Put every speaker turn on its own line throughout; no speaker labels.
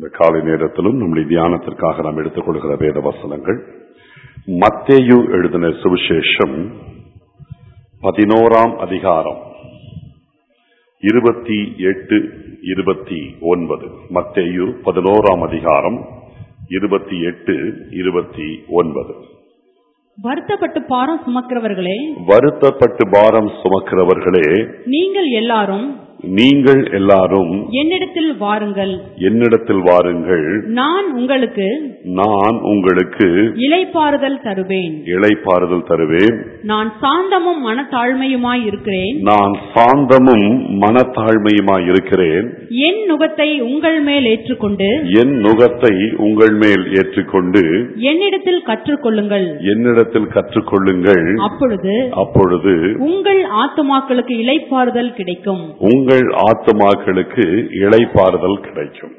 இந்த காலை நேரத்திலும் நம்முடைய தியானத்திற்காக நாம் எடுத்துக்கொள்கிற வேத வசனங்கள் மத்தேயு எழுதின சுவிசேஷம் பதினோராம் அதிகாரம் இருபத்தி எட்டு இருபத்தி ஒன்பது மத்தேயு பதினோராம் அதிகாரம் இருபத்தி எட்டு இருபத்தி ஒன்பது
வருத்தப்பட்டு பாரம் சுமக்கிறவர்களே
வருத்தப்பட்டு பாரம் சுமக்கிறவர்களே
நீங்கள் எல்லாரும்
நீங்கள் எல்லாரும்
என்னிடத்தில் வாருங்கள்
என்னிடத்தில் வாருங்கள்
நான் உங்களுக்கு
நான் உங்களுக்கு
இளைப்பாறுதல் தருவேன்
இளைப்பாறுதல் தருவேன்
நான் சாந்தமும் மனத்தாழ்மையுமாய் இருக்கிறேன்
நான் சாந்தமும் மனத்தாழ்மையுமாய் இருக்கிறேன்
என் நுகத்தை உங்கள் மேல் ஏற்றுக்கொண்டு
என் நுகத்தை உங்கள் மேல் ஏற்றுக்கொண்டு
என்னிடத்தில் கற்றுக்கொள்ளுங்கள்
என்னிடத்தில் கற்றுக்கொள்ளுங்கள்
அப்பொழுது
அப்பொழுது
உங்கள் ஆத்துமாக்களுக்கு இளைப்பாறுதல் கிடைக்கும்
உங்கள் ஆத்துமாக்களுக்கு இளைப்பாறுதல் கிடைக்கும்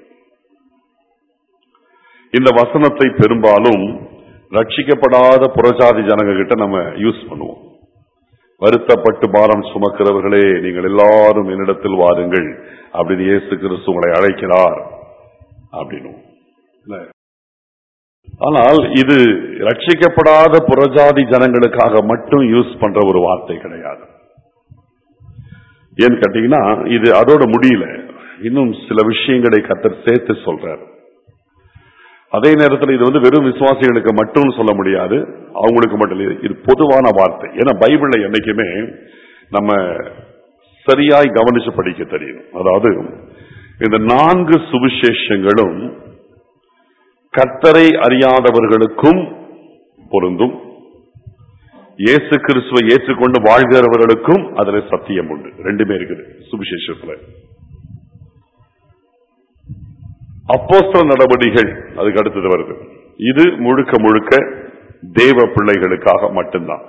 இந்த வசனத்தை பெரும்பாலும் ரட்சிக்கப்படாத புறஜாதி ஜனங்க கிட்ட நம்ம யூஸ் பண்ணுவோம் வருத்தப்பட்டு பாரம் சுமக்கிறவர்களே நீங்கள் எல்லாரும் என்னிடத்தில் வாருங்கள் அப்படின்னு இயேசு கிறிஸ்து உங்களை அழைக்கிறார் அப்படின்னு இல்ல? ஆனால் இது ரட்சிக்கப்படாத புறஜாதி ஜனங்களுக்காக மட்டும் யூஸ் பண்ற ஒரு வார்த்தை கிடையாது ஏன்னு கேட்டீங்கன்னா இது அதோட முடியல இன்னும் சில விஷயங்களை கத்தர் சேர்த்து சொல்றார் அதே நேரத்தில் இது வந்து வெறும் விசுவாசிகளுக்கு மட்டும் சொல்ல முடியாது அவங்களுக்கு மட்டும் இல்லை இது பொதுவான வார்த்தை ஏன்னா பைபிள்ல என்னைக்குமே நம்ம சரியாய் கவனிச்சு படிக்க தெரியும் அதாவது இந்த நான்கு சுவிசேஷங்களும் கர்த்தரை அறியாதவர்களுக்கும் பொருந்தும் இயேசு கிறிஸ்துவை ஏற்றுக்கொண்டு வாழ்கிறவர்களுக்கும் அதுல சத்தியம் உண்டு ரெண்டுமே இருக்குது சுவிசேஷத்துல அப்போஸ்தல நடவடிக்கைகள் அதுக்கு அடுத்தது வருது இது முழுக்க முழுக்க தேவ பிள்ளைகளுக்காக மட்டும்தான்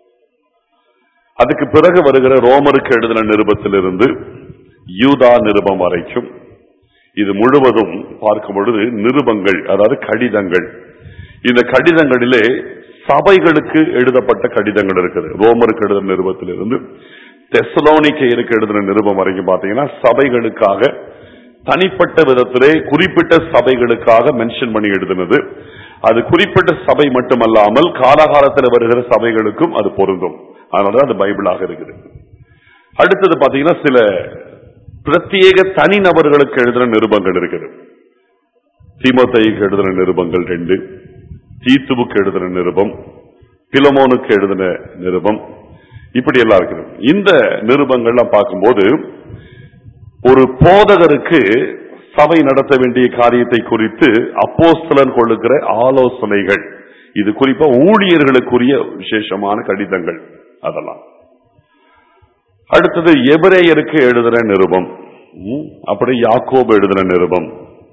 அதுக்கு பிறகு வருகிற ரோமருக்கு எழுதின நிருபத்திலிருந்து யூதா நிருபம் வரைக்கும் இது முழுவதும் பார்க்கும் பொழுது நிருபங்கள் அதாவது கடிதங்கள் இந்த கடிதங்களிலே சபைகளுக்கு எழுதப்பட்ட கடிதங்கள் இருக்குது ரோமருக்கு எழுதின நிருபத்திலிருந்து தெசலோனிக்கையருக்கு எழுதின நிருபம் வரைக்கும் பார்த்தீங்கன்னா சபைகளுக்காக தனிப்பட்ட விதத்திலே குறிப்பிட்ட சபைகளுக்காக மென்ஷன் பண்ணி எழுதினது அது குறிப்பிட்ட சபை மட்டுமல்லாமல் காலகாலத்தில் வருகிற சபைகளுக்கும் அது பொருந்தும் அதனாலதான் அது பைபிளாக இருக்குது அடுத்தது பாத்தீங்கன்னா சில பிரத்யேக தனிநபர்களுக்கு எழுதின நிருபங்கள் இருக்குது தீமோத்தைக்கு எழுதின நிருபங்கள் ரெண்டு தீத்துவுக்கு எழுதின நிருபம் பிலமோனுக்கு எழுதின நிருபம் இப்படி எல்லாம் இருக்குது இந்த நிருபங்கள்லாம் பார்க்கும்போது ஒரு போதகருக்கு சபை நடத்த வேண்டிய காரியத்தை குறித்து அப்போஸ்தலன் கொள்ளுகிற ஆலோசனைகள் இது குறிப்பா ஊழியர்களுக்குரிய விசேஷமான கடிதங்கள் அதெல்லாம் அடுத்தது எபிரேயருக்கு எழுதுற நிருபம் ம், அப்படி யாக்கோபு எழுதின நிருபம்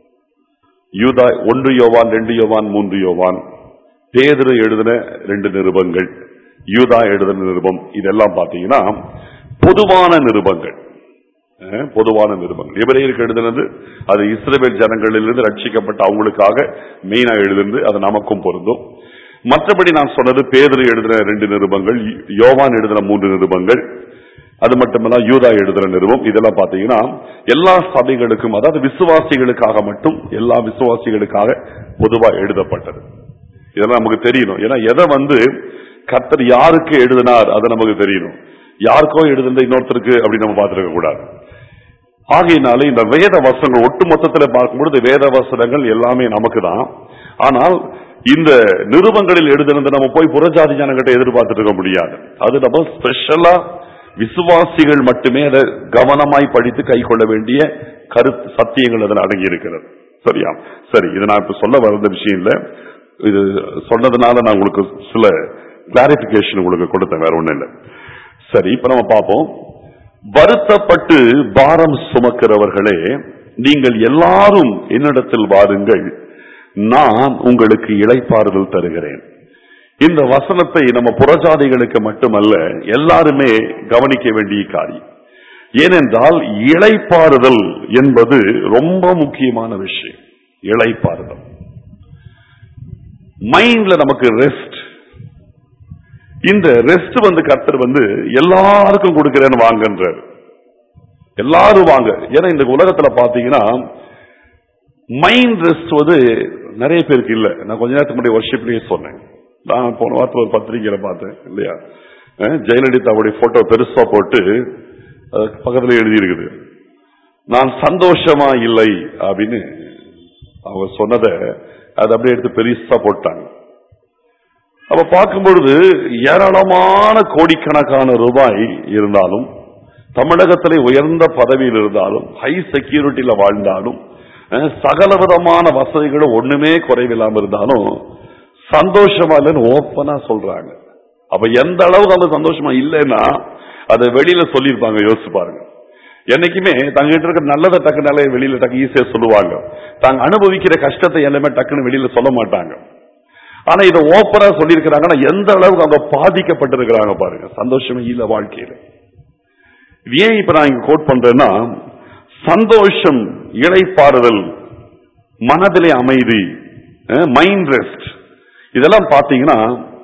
யூதா ஒன்று யோவான் ரெண்டு யோவான் மூன்று யோவான் பேதுரு எழுதின ரெண்டு நிருபங்கள் யூதா எழுதின நிருபம் இதெல்லாம் பாத்தீங்கன்னா பொதுவான நிருபங்கள் அஹ், பொதுவான நிருபங்கள் எபிரேயருக்கு எழுதினது அது இஸ்ரேல் ஜனங்களிலிருந்து ரட்சிக்கப்பட்ட அவங்களுக்காக மெயினா எழுதினது அது நமக்கும் பொருந்தும் மற்றபடி நான் சொன்னது பேதர் எழுதின ரெண்டு நிருபங்கள் யோவான் எழுதின மூன்று நிருபங்கள் அது மட்டுமல்ல யூதா எழுதுற நிறுவம் இதெல்லாம் பாத்தீங்கன்னா எல்லா சபைகளுக்கும் அதாவது விசுவாசிகளுக்காக மட்டும் எல்லா விசுவாசிகளுக்காக பொதுவா எழுதப்பட்டது இதெல்லாம் நமக்கு தெரியணும் ஏன்னா எதை வந்து கர்த்தர் யாருக்கு எழுதினார் அது நமக்கு தெரியணும் யாருக்கோ எழுதுன இன்னொருத்தருக்கு அப்படின்னு நம்ம பார்த்திருக்க கூடாது ஆகையினால இந்த வேத வசனங்கள் ஒட்டு மொத்தத்தில் பார்க்கும்பொழுது வேத வசனங்கள் எல்லாமே நமக்கு தான் ஆனால் இந்த நிருபங்களில் எழுதுனது நம்ம போய் புறஜாதி ஜனங்கிட்ட எதிர்பார்த்துட்டு இருக்க முடியாது அது நம்ம ஸ்பெஷலா விசுவாசிகள் மட்டுமே அதை கவனமாய் படித்து கை கொள்ள வேண்டிய கருத்து சத்தியங்கள் அதில் அடங்கி இருக்கிறது சரியா சரி இது நான் இப்ப சொல்ல வந்த விஷயம் இல்ல இது சொன்னதுனால நான் உங்களுக்கு சில கிளாரிபிகேஷன் உங்களுக்கு கொடுத்தேன் வேற ஒண்ணும் இல்லை சரி இப்ப நம்ம பார்ப்போம் வருத்தப்பட்டு பாரம் சுமக்கிறவர்களே நீங்கள் எல்லாரும் என்னிடத்தில் வாருங்கள் நான் உங்களுக்கு இளைப்பாறுதல் தருகிறேன் இந்த வசனத்தை நம்ம புறஜாதிகளுக்கு மட்டுமல்ல எல்லாருமே கவனிக்க வேண்டிய காரியம் ஏனென்றால் இளைப்பாறுதல் என்பது ரொம்ப முக்கியமான விஷயம் இளைப்பாறுதல் மைண்ட்ல நமக்கு ரெஸ்ட் இந்த ரெஸ்ட் வந்து கர்த்தர் வந்து எல்லாருக்கும் கொடுக்கிறேன்னு வாங்கன்றார் எல்லாரும் வாங்க ஏன்னா இந்த உலகத்துல பாத்தீங்கன்னா மைண்ட் ரெஸ்ட் வந்து நிறைய பேருக்கு இல்ல நான் கொஞ்ச நேரத்துக்கு முன்னாடி ஒர்ஷிப்லயே சொன்னேன் நான் போன வாரத்தில் ஒரு பத்திரிகையில பார்த்தேன் இல்லையா அஹ் ஜெயலலிதாவுடைய போட்டோ பெருசா போட்டு அது பக்கத்துல எழுதி இருக்குது நான் சந்தோஷமா இல்லை அப்படின்னு அவங்க சொன்னதை அதை அப்படியே எடுத்து பெருசா போட்டாங்க அப்ப பார்க்கும்பொழுது ஏராளமான கோடிக்கணக்கான ரூபாய் இருந்தாலும் தமிழகத்திலே உயர்ந்த பதவியில் இருந்தாலும் ஹை செக்யூரிட்டியில வாழ்ந்தாலும் அஹ், சகலவிதமான வசதிகளும் ஒண்ணுமே குறைவில்லாம இருந்தாலும் சந்தோஷமா இல்லைன்னு ஓப்பனா சொல்றாங்க அப்ப எந்த அளவுக்கு அவங்க சந்தோஷமா இல்லைன்னா அதை வெளியில சொல்லியிருப்பாங்க யோசிச்சு பாருங்க என்னைக்குமே தங்கிட்ட இருக்க நல்லதை டக்குனாலே வெளியில டக்கு ஈஸியா சொல்லுவாங்க தாங்க அனுபவிக்கிற கஷ்டத்தை எல்லாமே டக்குன்னு வெளியில சொல்ல மாட்டாங்க ஆனா இதை ஓப்பரா சொல்லியிருக்கிறாங்கன்னா எந்த அளவுக்கு அவங்க பாதிக்கப்பட்டிருக்கிறாங்க பாருங்க சந்தோஷமே இல்ல வாழ்க்கையில இது ஏன் இப்ப நான் இங்க கோட் பண்றேன்னா சந்தோஷம் இளைப்பாறுதல் மனதிலே அமைதி மைண்ட் ரெஸ்ட் இதெல்லாம் பாத்தீங்கன்னா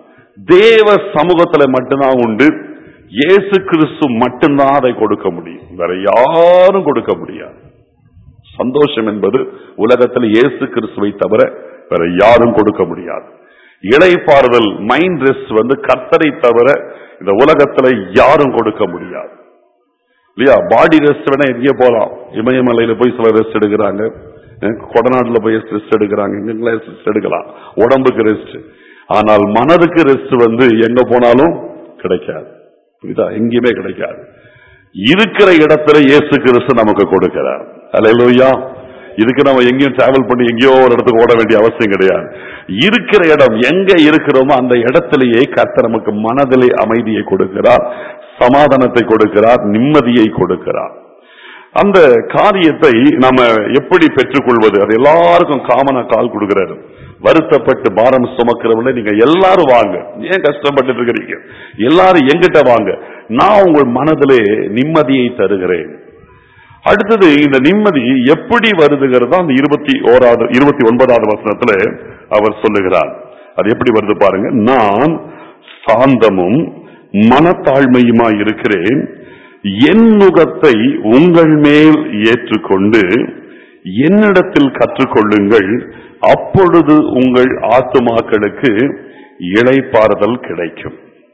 தேவ சமூகத்துல மட்டும்தான் உண்டு இயேசு கிறிஸ்து மட்டும்தான் அதை கொடுக்க முடியும் வேற யாரும் கொடுக்க முடியாது சந்தோஷம் என்பது உலகத்தில் இயேசு கிறிஸ்துவை தவிர வேற யாரும் கொடுக்க முடியாது இளைப்பாறுதல் மைண்ட் ரெஸ்ட் வந்து கர்த்தரை தவிர இந்த உலகத்துல யாரும் கொடுக்க முடியாது இல்லையா பாடி ரெஸ்ட் வேணா எங்கேயோ போலாம் இமயமலையில போய் சில ரெஸ்ட் எடுக்கிறாங்க அஹ் கொடநாட்டுல போய் ரெஸ்ட் எடுக்கிறாங்க எங்கெல்லாம் ரெஸ்ட் எடுக்கலாம் உடம்புக்கு ரெஸ்ட் ஆனால் மனதுக்கு ரெஸ்ட் வந்து எங்க போனாலும் கிடைக்காது புரியுதா எங்கேயுமே கிடைக்காது இருக்கிற இடத்துல இயேசு கிறிஸ்து நமக்கு கொடுக்கிறார் அல்லேலூயா இதுக்கு நம்ம எங்கேயும் டிராவல் பண்ணி எங்கேயோ ஒரு இடத்துக்கு ஓட வேண்டிய அவசியம் கிடையாது இருக்கிற இடம் எங்க இருக்கிறோமோ அந்த இடத்திலேயே கர்த்தர் நமக்கு மனதிலே அமைதியை கொடுக்கிறார் சமாதானத்தை கொடுக்கிறார் நிம்மதியை கொடுக்கிறார் அந்த காரியத்தை நாம எப்படி பெற்றுக்கொள்வது அது எல்லாருக்கும் காமனா கால் கொடுக்கிறாரு வருத்தப்பட்டு பாரம் சுமக்கிறவங்கள நீங்க எல்லாரும் வாங்க ஏன் கஷ்டப்பட்டு இருக்கிறீங்க எல்லாரும் எங்கிட்ட வாங்க நான் உங்கள் மனதிலே நிம்மதியை தருகிறேன் அடுத்தது இந்த நிம்மதி எப்படி வருதுங்கிறது அந்த இருபத்தி ஓராவது இருபத்தி ஒன்பதாவது வசனத்துல அவர் சொல்லுகிறார் அது எப்படி வருது பாருங்க நான் சாந்தமும் மனத்தாழ்மையுமாய் இருக்கிறேன் என் முகத்தை உங்கள் மேல் ஏற்றுக்கொண்டு என்னிடத்தில் கற்றுக்கொள்ளுங்கள் அப்பொழுது உங்கள் ஆத்துமாக்களுக்கு இளைப்பாறுதல் கிடைக்கும்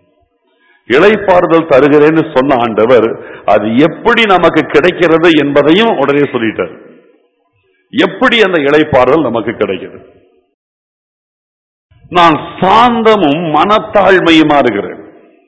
இளைப்பாறுதல் தருகிறேன்னு சொன்ன ஆண்டவர் அது எப்படி நமக்கு கிடைக்கிறது என்பதையும் உடனே சொல்லிட்டார் எப்படி அந்த இளைப்பாறுதல் நமக்கு கிடைக்கிறது நான் சாந்தமும் மனத்தாழ்மையுமா இருக்கிறேன்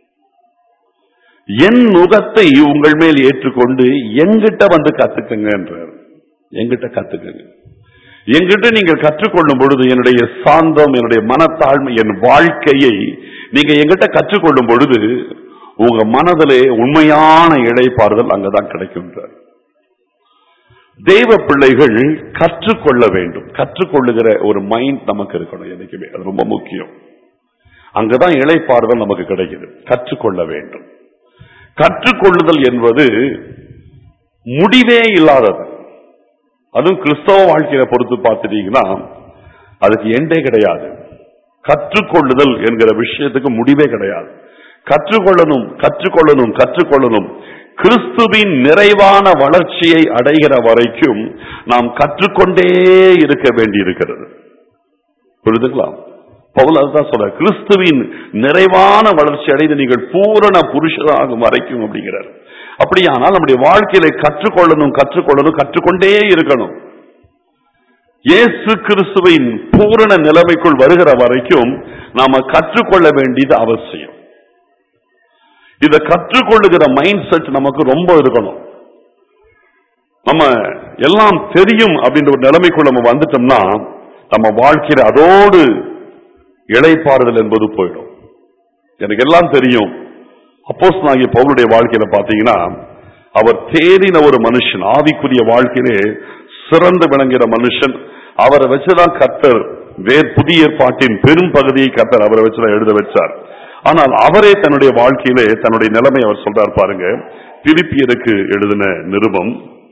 என் முகத்தை உங்கள் மேல் ஏற்றுக்கொண்டு எங்கிட்ட வந்து கத்துக்குங்க என்றார் எங்கிட்ட கத்துக்குங்க எங்கிட்ட நீங்கள் கற்றுக்கொள்ளும் பொழுது என்னுடைய சாந்தம் என்னுடைய மனத்தாழ்மை என் வாழ்க்கையை நீங்க எங்கிட்ட கற்றுக்கொள்ளும் பொழுது உங்க மனதிலே உண்மையான இழைப்பாறுதல் அங்கதான் கிடைக்கின்றார் தெய்வ பிள்ளைகள் கற்றுக்கொள்ள வேண்டும் கற்றுக்கொள்ளுகிற ஒரு மைண்ட் நமக்கு இருக்கணும் என்னைக்குமே அது ரொம்ப முக்கியம் அங்கதான் இழைப்பாறுதல் நமக்கு கிடைக்குது கற்றுக்கொள்ள வேண்டும் கற்றுக்கொள்ளுதல் என்பது முடிவே இல்லாதது அதுவும் கிறிஸ்தவ வாழ்க்கையில பொறுத்து பார்த்துட்டீங்கன்னா அதுக்கு எண்டே கிடையாது கற்றுக்கொள்ளுதல் என்கிற விஷயத்துக்கு முடிவே கிடையாது கற்றுக்கொள்ளணும் கற்றுக்கொள்ளணும் கற்றுக்கொள்ளணும் கிறிஸ்துவின் நிறைவான வளர்ச்சியை அடைகிற வரைக்கும் நாம் கற்றுக்கொண்டே இருக்க வேண்டியிருக்கிறது புரிதுங்களா பவுல் அதுதான் சொல்ற கிறிஸ்துவின் நிறைவான வளர்ச்சி அடைந்து நீங்கள் பூரண புருஷராகும் வரைக்கும் அப்படிங்கிறார் அப்படியானால் நம்முடைய வாழ்க்கையில கற்றுக்கொள்ளணும் கற்றுக்கொள்ளணும் கற்றுக்கொண்டே இருக்கணும் இயேசு கிறிஸ்துவின் பூரண நிலைமைக்குள் வருகிற வரைக்கும் நாம கற்றுக்கொள்ள வேண்டியது அவசியம் இதை கற்றுக்கொள்ளுகிற மைண்ட் செட் நமக்கு ரொம்ப இருக்கணும் நம்ம எல்லாம் தெரியும் அப்படின்ற ஒரு நிலைமைக்குள் நம்ம வந்துட்டோம்னா நம்ம வாழ்க்கையில அதோடு இழைப்பாறுதல் என்பது போயிடும் எனக்கு எல்லாம் தெரியும் அப்போஸ் நாகிய பவுலுடைய வாழ்க்கையில பாத்தீங்கன்னா அவர் தேறின ஒரு மனுஷன் ஆவிக்குரிய வாழ்க்கையிலே சிறந்து விளங்குகிற மனுஷன் அவரை வச்சுதான் கர்த்தர் வேர் புதிய ஏற்பாட்டின் பெரும் பகுதியை கர்த்தர் அவரை வச்சுதான் எழுத வச்சார் ஆனால் அவரே தன்னுடைய வாழ்க்கையிலே தன்னுடைய நிலைமை அவர் சொல்றார் பாருங்க பிலிப்பியருக்கு எழுதின நிருபம்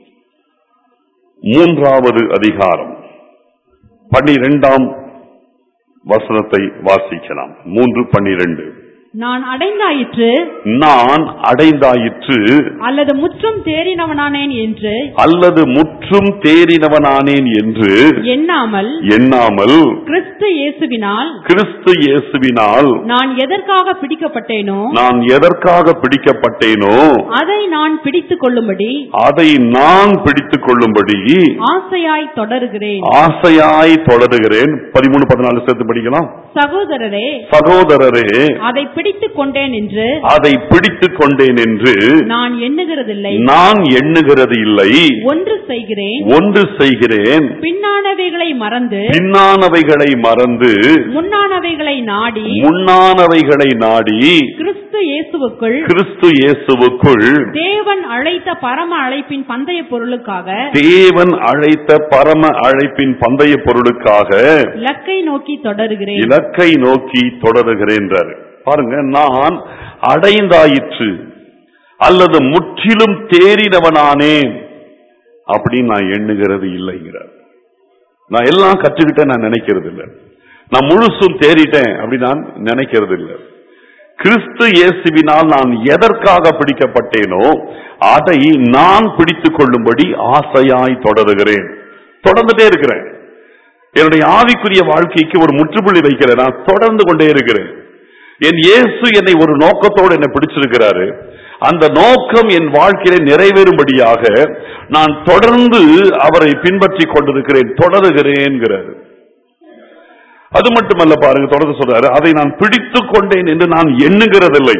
மூன்றாவது அதிகாரம் பன்னிரெண்டாம் வசனத்தை வாசிக்கலாம் மூன்று பன்னிரண்டு
நான் அடைந்தாயிற்று
நான் அடைந்தாயிற்று
அல்லது முற்றும் தேறினவனானேன் என்று
அல்லது முற்றும் தேறினவனானேன் என்று
எண்ணாமல்
எண்ணாமல்
கிறிஸ்து இயேசுவினால்
கிறிஸ்து இயேசுவினால்
நான் எதற்காக பிடிக்கப்பட்டேனோ
நான் எதற்காக பிடிக்கப்பட்டேனோ
அதை நான் பிடித்துக் கொள்ளும்படி
அதை நான் பிடித்துக் கொள்ளும்படி
ஆசையாய் தொடருகிறேன்
ஆசையாய் தொடருகிறேன் பதிமூணு பதினாலு சேர்த்து படிக்கலாம்
சகோதரரே
சகோதரரே
அதை பிடித்துக் கொண்டேன் என்று
அதை பிடித்துக் கொண்டேன் என்று
நான் எண்ணுகிறதில்லை
நான் எண்ணுகிறது இல்லை
ஒன்று செய்கிறேன்
ஒன்று செய்கிறேன்
பின்னானவைகளை மறந்து
பின்னானவைகளை மறந்து
முன்னானவைகளை நாடி
முன்னானவைகளை நாடி
கிறிஸ்து இயேசுவுக்குள்
கிறிஸ்து இயேசுவுக்குள்
தேவன் அழைத்த பரம அழைப்பின் பந்தய பொருளுக்காக
தேவன் அழைத்த பரம அழைப்பின் பந்தய பொருளுக்காக
இலக்கை நோக்கி தொடருகிறேன்
இலக்கை நோக்கி தொடருகிறேன்றார் பாருங்க நான் அடைந்தாயிற்று அல்லது முற்றிலும் தேறினவனானேன் அப்படின்னு நான் எண்ணுகிறது இல்லைங்கிறார் நான் எல்லாம் கற்றுக்கிட்டேன் நான் நினைக்கிறது இல்லை நான் முழுசும் தேறிட்டேன் அப்படி நான் நினைக்கிறது இல்லை கிறிஸ்து இயேசுவினால் நான் எதற்காக பிடிக்கப்பட்டேனோ அதை நான் பிடித்துக் கொள்ளும்படி ஆசையாய் தொடருகிறேன் தொடர்ந்துட்டே இருக்கிறேன் என்னுடைய ஆவிக்குரிய வாழ்க்கைக்கு ஒரு முற்றுப்புள்ளி வைக்கிறேன் நான் தொடர்ந்து கொண்டே இருக்கிறேன் என் இயேசு என்னை ஒரு நோக்கத்தோடு என்னை பிடிச்சிருக்கிறாரு அந்த நோக்கம் என் வாழ்க்கையில நிறைவேறும்படியாக நான் தொடர்ந்து அவரை பின்பற்றி கொண்டிருக்கிறேன் தொடருகிறேன்கிறாரு அது மட்டுமல்ல பாருங்க தொடர்ந்து சொல்றாரு அதை நான் பிடித்துக் கொண்டேன் என்று நான் எண்ணுகிறதில்லை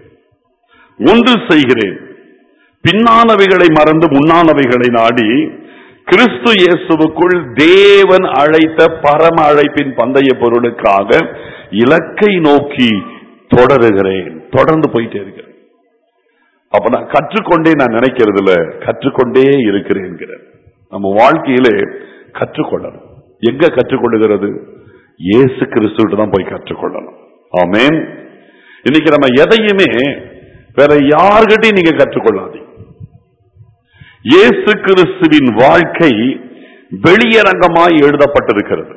ஒன்று செய்கிறேன் பின்னானவைகளை மறந்து முன்னானவைகளை நாடி கிறிஸ்து இயேசுவுக்குள் தேவன் அழைத்த பரம அழைப்பின் பந்தய பொருளுக்காக இலக்கை நோக்கி தொடருகிறேன் தொடர்ந்து போயிட்டே இருக்கிறேன் அப்ப நான் கற்றுக்கொண்டே நான் நினைக்கிறது இல்ல கற்றுக்கொண்டே இருக்கிறேன் நம்ம வாழ்க்கையிலே கற்றுக்கொள்ளணும் எங்க கற்றுக்கொள்ளுகிறது இயேசு கிறிஸ்துவிட்டு தான் போய் கற்றுக்கொள்ளணும் ஆமென் இன்னைக்கு நம்ம எதையுமே வேற யார்கிட்டையும் நீங்க கற்றுக்கொள்ளாதீங்க இயேசு கிறிஸ்துவின் வாழ்க்கை வெளியரங்கமாய் எழுதப்பட்டிருக்கிறது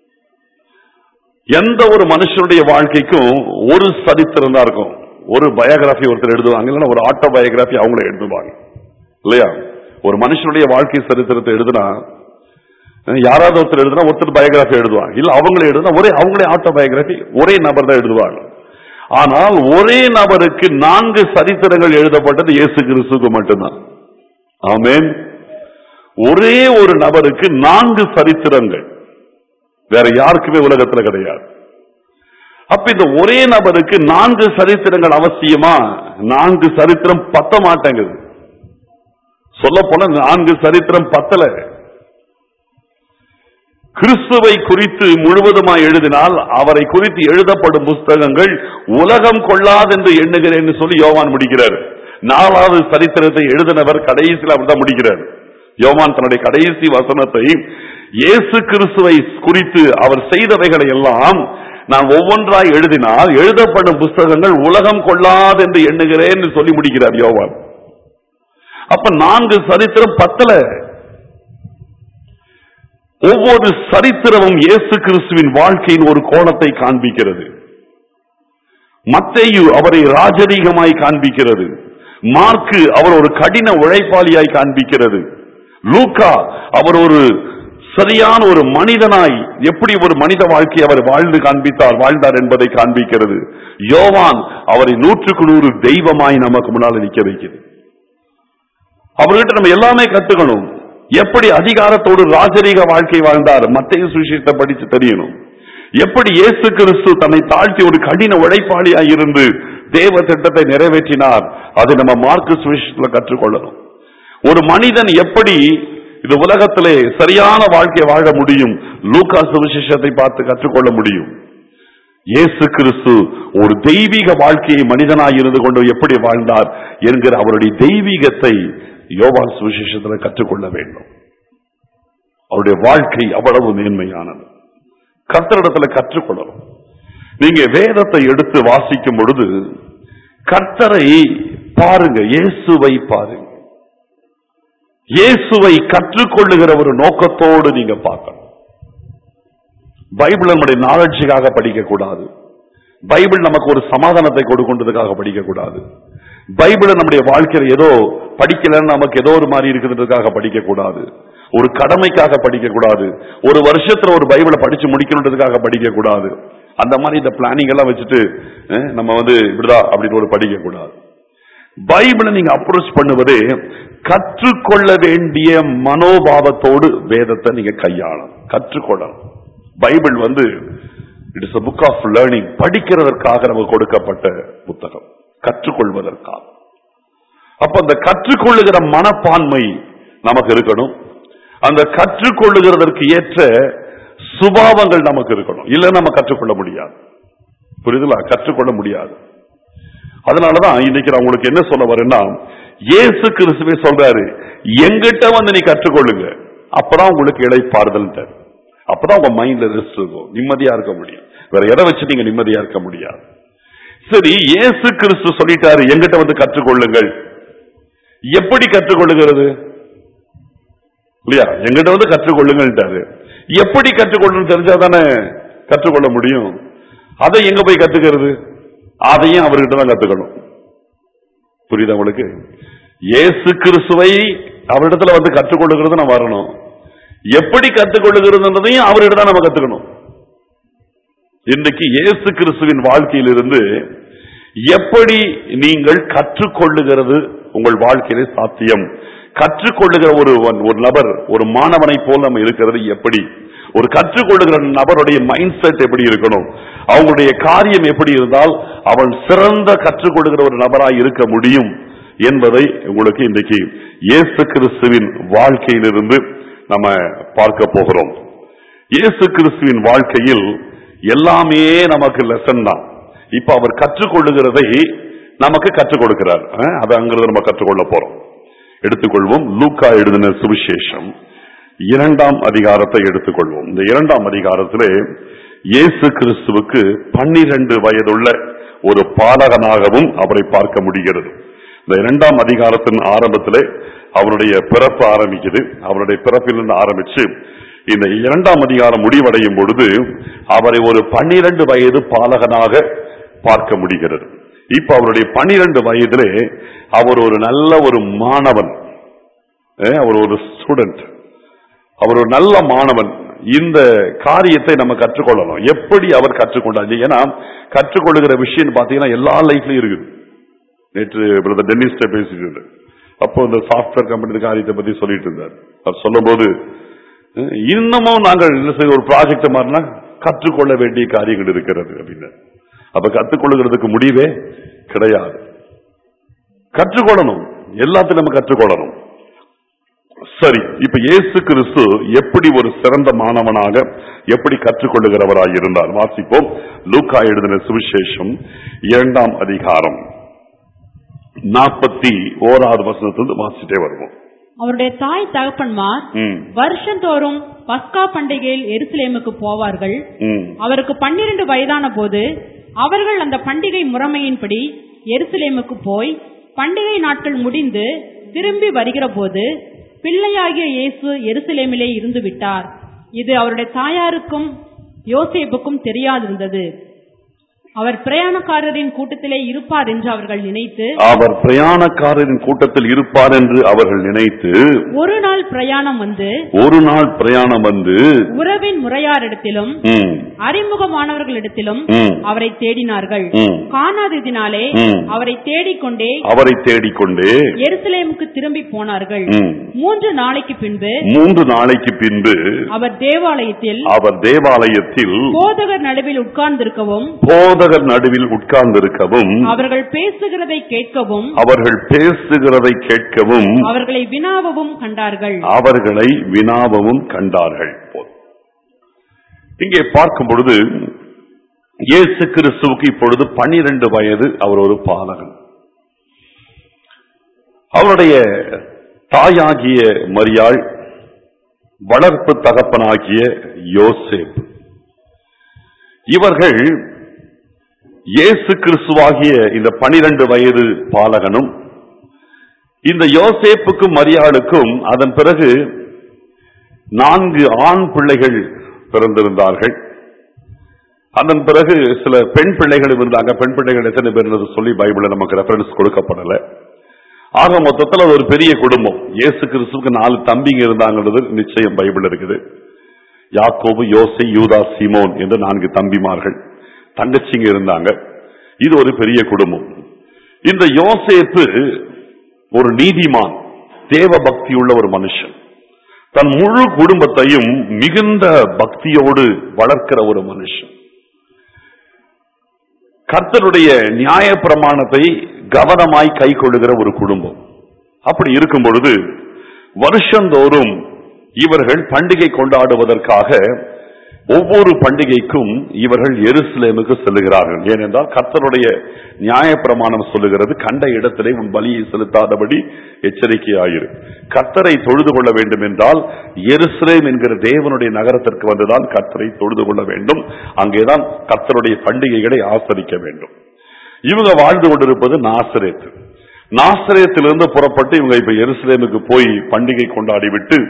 எந்த ஒரு மனுஷனுடைய வாழ்க்கைக்கும் ஒரு சரித்திரம் தான் இருக்கும் ஒரு பயோகிராஃபி ஒருத்தர் எழுதுவாங்க இல்லைன்னா ஒரு ஆட்டோ பயோகிராஃபி அவங்கள எழுதுவாங்க இல்லையா ஒரு மனுஷனுடைய வாழ்க்கை சரித்திரத்தை எழுதுனா யாராவது ஒருத்தர் எழுதுனா ஒருத்தர் பயோகிராஃபி எழுதுவாங்க இல்ல அவங்களே எழுதுனா ஒரே அவங்களே ஆட்டோ பயோகிராஃபி ஒரே நபர் தான் எழுதுவாங்க ஆனால் ஒரே நபருக்கு நான்கு சரித்திரங்கள் எழுதப்பட்டது இயேசு கிறிஸ்துக்கு மட்டும்தான் ஆமென் ஒரே ஒரு நபருக்கு நான்கு சரித்திரங்கள் வேற யாருக்குமே உலகத்துல கிடையாது அப்ப இந்த ஒரே நபருக்கு நான்கு சரித்திரங்கள் அவசியமா நான்கு சரித்திரம் பத்த மாட்டேங்குது சொல்ல போன நான்கு சரித்திரம் பத்தல கிறிஸ்துவை குறித்து முழுவதுமாய் எழுதினால் அவரை குறித்து எழுதப்படும் புஸ்தகங்கள் உலகம் கொள்ளாதென்று எண்ணுகிறேன் சொல்லி யோவான் முடிக்கிறார் நாலாவது சரித்திரத்தை எழுதினவர் கடைசியில் அப்படிதான் முடிக்கிறார் யோவான் தன்னுடைய கடைசி வசனத்தை இயேசு கிறிஸ்துவை குறித்து அவர் செய்தவைகளை எல்லாம் நான் ஒவ்வொன்றாய் எழுதினால் எழுதப்படும் புஸ்தகங்கள் உலகம் கொள்ளாது என்று எண்ணுகிறேன் சொல்லி முடிக்கிறார் யோவான் அப்ப நான்கு சரித்திரம் பத்தல ஒவ்வொரு சரித்திரமும் இயேசு கிறிஸ்துவின் வாழ்க்கையின் ஒரு கோணத்தை காண்பிக்கிறது மத்தேயு அவரை ராஜரீகமாய் காண்பிக்கிறது மார்க்கு அவர் ஒரு கடின உழைப்பாளியாய் காண்பிக்கிறது லூக்கா அவர் ஒரு சரியான ஒரு மனிதனாய் எப்படி ஒரு மனித வாழ்க்கை அவர் வாழ்ந்து காண்பித்தார் வாழ்ந்தார் என்பதை காண்பிக்கிறது யோவான் அவரை நூற்றுக்கு நூறு தெய்வமாய் நமக்கு முன்னால் நிற்க வைக்கிறது அவர்கிட்ட நம்ம எல்லாமே கத்துக்கணும் எப்படி அதிகாரத்தோடு ராஜரீக வாழ்க்கை வாழ்ந்தார் மத்திய சுவிசேஷத்தை படிச்சு தெரியணும் எப்படி இயேசு கிறிஸ்து தன்னை தாழ்த்தி ஒரு கடின உழைப்பாளியாய் இருந்து தேவ திட்டத்தை நிறைவேற்றினார் அதை நம்ம மார்க்கு சுவிசேஷத்துல கற்றுக்கொள்ளணும் ஒரு மனிதன் எப்படி இந்த உலகத்திலே சரியான வாழ்க்கை வாழ முடியும் லூக்கா சுவிசேஷத்தை பார்த்து கற்றுக்கொள்ள முடியும் இயேசு கிறிஸ்து ஒரு தெய்வீக வாழ்க்கையை மனிதனாய் இருந்து கொண்டு எப்படி வாழ்ந்தார் என்கிற அவருடைய தெய்வீகத்தை யோவான் சுவிசேஷத்தில் கற்றுக்கொள்ள வேண்டும் அவருடைய வாழ்க்கை அவ்வளவு மேன்மையானது கர்த்தரிடத்துல கற்றுக்கொள்ளணும் நீங்க வேதத்தை எடுத்து வாசிக்கும் பொழுது கர்த்தரை பாருங்க இயேசுவை பாருங்க இயேசுவை கற்றுக்கொள்ளுகிற ஒரு நோக்கத்தோடு நீங்க பார்க்கணும் பைபிள் நம்முடைய நாலட்சிக்காக படிக்க கூடாது பைபிள் நமக்கு ஒரு சமாதானத்தை கொடுக்கின்றதுக்காக படிக்க கூடாது பைபிளை நம்முடைய வாழ்க்கையில ஏதோ படிக்கலன்னு நமக்கு ஏதோ ஒரு மாதிரி இருக்குதுன்றதுக்காக படிக்க கூடாது ஒரு கடமைக்காக படிக்க கூடாது ஒரு வருஷத்துல ஒரு பைபிளை படிச்சு முடிக்கணுன்றதுக்காக படிக்க கூடாது அந்த மாதிரி இந்த பிளானிங் எல்லாம் வச்சுட்டு அஹ், நம்ம வந்து இப்படிதான் அப்படின்னு ஒரு படிக்க கூடாது பைபிளை நீங்க அப்ரோச் பண்ணுவதே கற்றுக்கொள்ள வேண்டிய மனோபாவத்தோடு வேதத்தை நீங்க கையாளணும் கற்றுக்கொள்ளணும் பைபிள் வந்து it is book of learning படிக்கிறதற்காக நமக்கு கொடுக்கப்பட்ட புத்தகம் கற்றுக்கொள்வதற்காக அப்ப அந்த கற்றுக்கொள்ளுகிற மனப்பான்மை நமக்கு இருக்கணும் அந்த கற்றுக்கொள்ளுகிறதற்கு ஏற்ற சுபாவங்கள் நமக்கு இருக்கணும் இல்ல நம்ம கற்றுக்கொள்ள முடியாது புரியுதுங்களா கற்றுக்கொள்ள முடியாது அதனாலதான் இன்னைக்கு நான் உங்களுக்கு என்ன சொல்ல வரேன்னா இயேசு கிறிஸ்துவே சொல்றாரு எங்கிட்ட வந்து நீ கற்றுக்கொள்ளுங்க அப்பதான் உங்களுக்கு இளைப்பாறுதல் தரும் அப்பதான் உங்க மைண்ட்ல ரெஸ்ட் இருக்கும் நிம்மதியா இருக்க முடியும் வேற எதை வச்சு நீங்க நிம்மதியா இருக்க முடியாது சரி இயேசு கிறிஸ்து சொல்லிட்டாரு எங்கிட்ட வந்து கற்றுக்கொள்ளுங்கள் எப்படி கற்றுக்கொள்ளுகிறது இல்லையா எங்கிட்ட வந்து கற்றுக்கொள்ளுங்கள்ட்டாரு எப்படி கற்றுக்கொள்ளணும் தெரிஞ்சா தானே கற்றுக்கொள்ள முடியும் அதை எங்க போய் கத்துக்கிறது அதையும் அவர்கிட்ட தான் கத்துக்கணும் புரியுதா உங்களுக்கு இயேசு கிறிஸ்துவை அவரிடத்துல வந்து கற்றுக்கொள்ளுகிறது நான் வரணும் எப்படி கற்றுக்கொள்ளுகிறதுன்றதையும் அவர்கிட்ட தான் நம்ம கத்துக்கணும் இன்றைக்கு இயேசு கிறிஸ்துவின் வாழ்க்கையிலிருந்து எப்படி நீங்கள் கற்றுக்கொள்ளுகிறது உங்கள் வாழ்க்கையிலே சாத்தியம் கற்றுக்கொள்ளுகிற ஒரு ஒரு நபர் ஒரு மாணவனை போல் நம்ம இருக்கிறது எப்படி ஒரு கற்றுக்கொள்ளுகிற நபருடைய மைண்ட் செட் எப்படி இருக்கணும் அவங்களுடைய காரியம் எப்படி இருந்தால் அவன் சிறந்த கற்றுக்கொள்ளுகிற ஒரு நபராய் இருக்க முடியும் என்பதை உங்களுக்கு இன்றைக்கு இயேசு கிறிஸ்துவின் வாழ்க்கையிலிருந்து நம்ம பார்க்க போகிறோம் இயேசு கிறிஸ்துவின் வாழ்க்கையில் எல்லாமே நமக்கு லெசன் தான் இப்ப அவர் கற்றுக்கொள்ளுகிறதை நமக்கு கற்றுக் கொடுக்கிறார் அஹ், அதை அங்கிருந்து நம்ம கற்றுக்கொள்ள போறோம் எடுத்துக்கொள்வோம் லூக்கா எழுதின சுவிசேஷம் இரண்டாம் அதிகாரத்தை எடுத்துக்கொள்வோம் இந்த இரண்டாம் அதிகாரத்திலே இயேசு கிறிஸ்துவுக்கு பன்னிரண்டு வயதுள்ள ஒரு பாலகனாகவும் அவரை பார்க்க முடிகிறது இந்த இரண்டாம் அதிகாரத்தின் ஆரம்பத்திலே அவருடைய பிறப்பு ஆரம்பிக்குது அவருடைய பிறப்பிலிருந்து ஆரம்பிச்சு இந்த இரண்டாம் அதிகாரம் முடிவடையும் பொழுது அவரை ஒரு பன்னிரண்டு வயது பாலகனாக பார்க்க முடிகிறது இப்ப அவருடைய பன்னிரண்டு வயதிலே அவர் ஒரு நல்ல ஒரு மாணவன் அஹ், அவர் ஒரு ஸ்டூடெண்ட் அவர் ஒரு நல்ல மாணவன் இந்த காரியத்தை நம்ம கற்றுக்கொள்ளணும் எப்படி அவர் கற்றுக்கொண்டாரு ஏன்னா கற்றுக்கொள்ளுகிற விஷயம் பாத்தீங்கன்னா எல்லா லைஃப்லயும் இருக்குது நேற்று பிரதர் டென்னிஸ்ட பேசிட்டு இருந்தார். அப்போ இந்த சாஃப்ட்வேர் கம்பெனி காரியத்தை பத்தி சொல்லிட்டு இருந்தார் அவர் சொல்லும்போது அஹ், இன்னமும் நாங்கள் என்ன செய்ய ஒரு ப்ராஜெக்ட் மாதிரினா கற்றுக்கொள்ள வேண்டிய காரியங்கள் இருக்கிறது அப்படின்னு அப்ப கற்றுக்கொள்ளுகிறதுக்கு முடிவே கிடையாது கற்றுக்கொள்ளணும் எல்லாத்தையும் நம்ம கற்றுக்கொள்ளணும் சரி இப்ப இயேசு கிறிஸ்து எப்படி ஒரு சிறந்த மாணவனாக எப்படி கற்றுக்கொள்ளுகிறவராய் இருந்தார் வாசிப்போம் லூக்கா எழுதின சுவிசேஷம் இரண்டாம் அதிகாரம் நாற்பத்தி ஓராவது வசனத்திலிருந்து வாசிட்டே வருவோம்
அவருடைய தாய் தகப்பன்மார்
ம்,
வருஷந்தோறும் பஸ்கா பண்டிகையில் எருசலேமுக்கு போவார்கள்
ம்,
அவருக்கு பன்னிரண்டு வயதான போது அவர்கள் அந்த பண்டிகை முறைமையின்படி எருசலேமுக்கு போய் பண்டிகை நாட்கள் முடிந்து திரும்பி வருகிற போது பிள்ளையாகிய இயேசு எருசலேமிலே இருந்து விட்டார் இது அவருடைய தாயாருக்கும் யோசேப்புக்கும் தெரியாதிருந்தது அவர் பிரயாணக்காரரின் கூட்டத்திலே இருப்பார் என்று அவர்கள் நினைத்து
அவர் பிரயாணக்காரரின் கூட்டத்தில் இருப்பார் என்று அவர்கள் நினைத்து
ஒரு நாள் பிரயாணம் வந்து
ஒரு நாள் பிரயாணம் வந்து
உறவின் முறையாரிடத்திலும்
ம்,
அறிமுகமானவர்களிடத்திலும்
ம்,
அவரை தேடினார்கள்
ம்,
காணாததினாலே
ம்.
அவரை தேடிக்கொண்டே
அவரை தேடிக்கொண்டே
எருசலேமுக்கு திரும்பி போனார்கள்
ம்,
மூன்று நாளைக்கு பின்பு
மூன்று நாளைக்கு பின்பு
அவர் தேவாலயத்தில்
அவர் தேவாலயத்தில்
போதகர் நடுவில் உட்கார்ந்திருக்கவும்
போதகர் நடுவில் உட்கார்ந்திருக்கவும்
அவர்கள் பேசுகிறதை கேட்கவும்
அவர்கள் பேசுகிறதை கேட்கவும்
அவர்களை வினாவவும் கண்டார்கள்
அவர்களை வினாவவும் கண்டார்கள் போதும். இங்கே பார்க்கும் பொழுது இயேசு கிறிஸ்துவுக்கு இப்பொழுது பனிரெண்டு வயது அவர் ஒரு பாலகன் அவருடைய தாயாகிய மரியாள் வளர்ப்பு தகப்பனாகிய யோசேப் இவர்கள் இயேசு கிறிஸ்துவாகிய இந்த பனிரெண்டு வயது பாலகனும் இந்த யோசேப்புக்கும் மரியாளுக்கும் அதன் பிறகு நான்கு ஆண் பிள்ளைகள் பிறந்திருந்தார்கள் அதன் பிறகு சில பெண் பிள்ளைகள் இருந்தாங்க பெண் பிள்ளைகள் எத்தனை பேர் சொல்லி பைபிள்ல நமக்கு ரெஃபரன்ஸ் கொடுக்கப்படல ஆக மொத்தத்தில் அது ஒரு பெரிய குடும்பம் இயேசு கிறிஸ்துவுக்கு நாலு தம்பிங்க இருந்தாங்கிறது நிச்சயம் பைபிள் இருக்குது யாக்கோபு யோசை யூதா சீமோன் என்று நான்கு தம்பிமார்கள் தங்கச்சிங்க இருந்தாங்க இது ஒரு பெரிய குடும்பம் இந்த யோசேப்பு ஒரு நீதிமான் தேவ பக்தி உள்ள ஒரு மனுஷன் தன் முழு குடும்பத்தையும் மிகுந்த பக்தியோடு வளர்க்கிற ஒரு மனுஷன் கர்த்தருடைய நியாய பிரமாணத்தை கவனமாய் கை கொள்ளுகிற ஒரு குடும்பம் அப்படி இருக்கும் பொழுது வருஷந்தோறும் இவர்கள் பண்டிகை கொண்டாடுவதற்காக ஒவ்வொரு பண்டிகைக்கும் இவர்கள் எருசலேமுக்கு செல்லுகிறார்கள் ஏனென்றால் கர்த்தருடைய நியாயப்பிரமாணம் சொல்லுகிறது கண்ட இடத்திலே உன் பலியை செலுத்தாதபடி எச்சரிக்கையாயிரு கர்த்தரை தொழுது கொள்ள வேண்டும் என்றால் எருசலேம் என்கிற தேவனுடைய நகரத்திற்கு வந்துதான் கர்த்தரை தொழுது கொள்ள வேண்டும் அங்கேதான் கர்த்தருடைய பண்டிகைகளை ஆசரிக்க வேண்டும் இவங்க வாழ்ந்து கொண்டிருப்பது நாசரேத்து நாசரேத்திலிருந்து புறப்பட்டு இவங்க இப்ப எருசலேமுக்கு போய் பண்டிகை கொண்டாடி விட்டு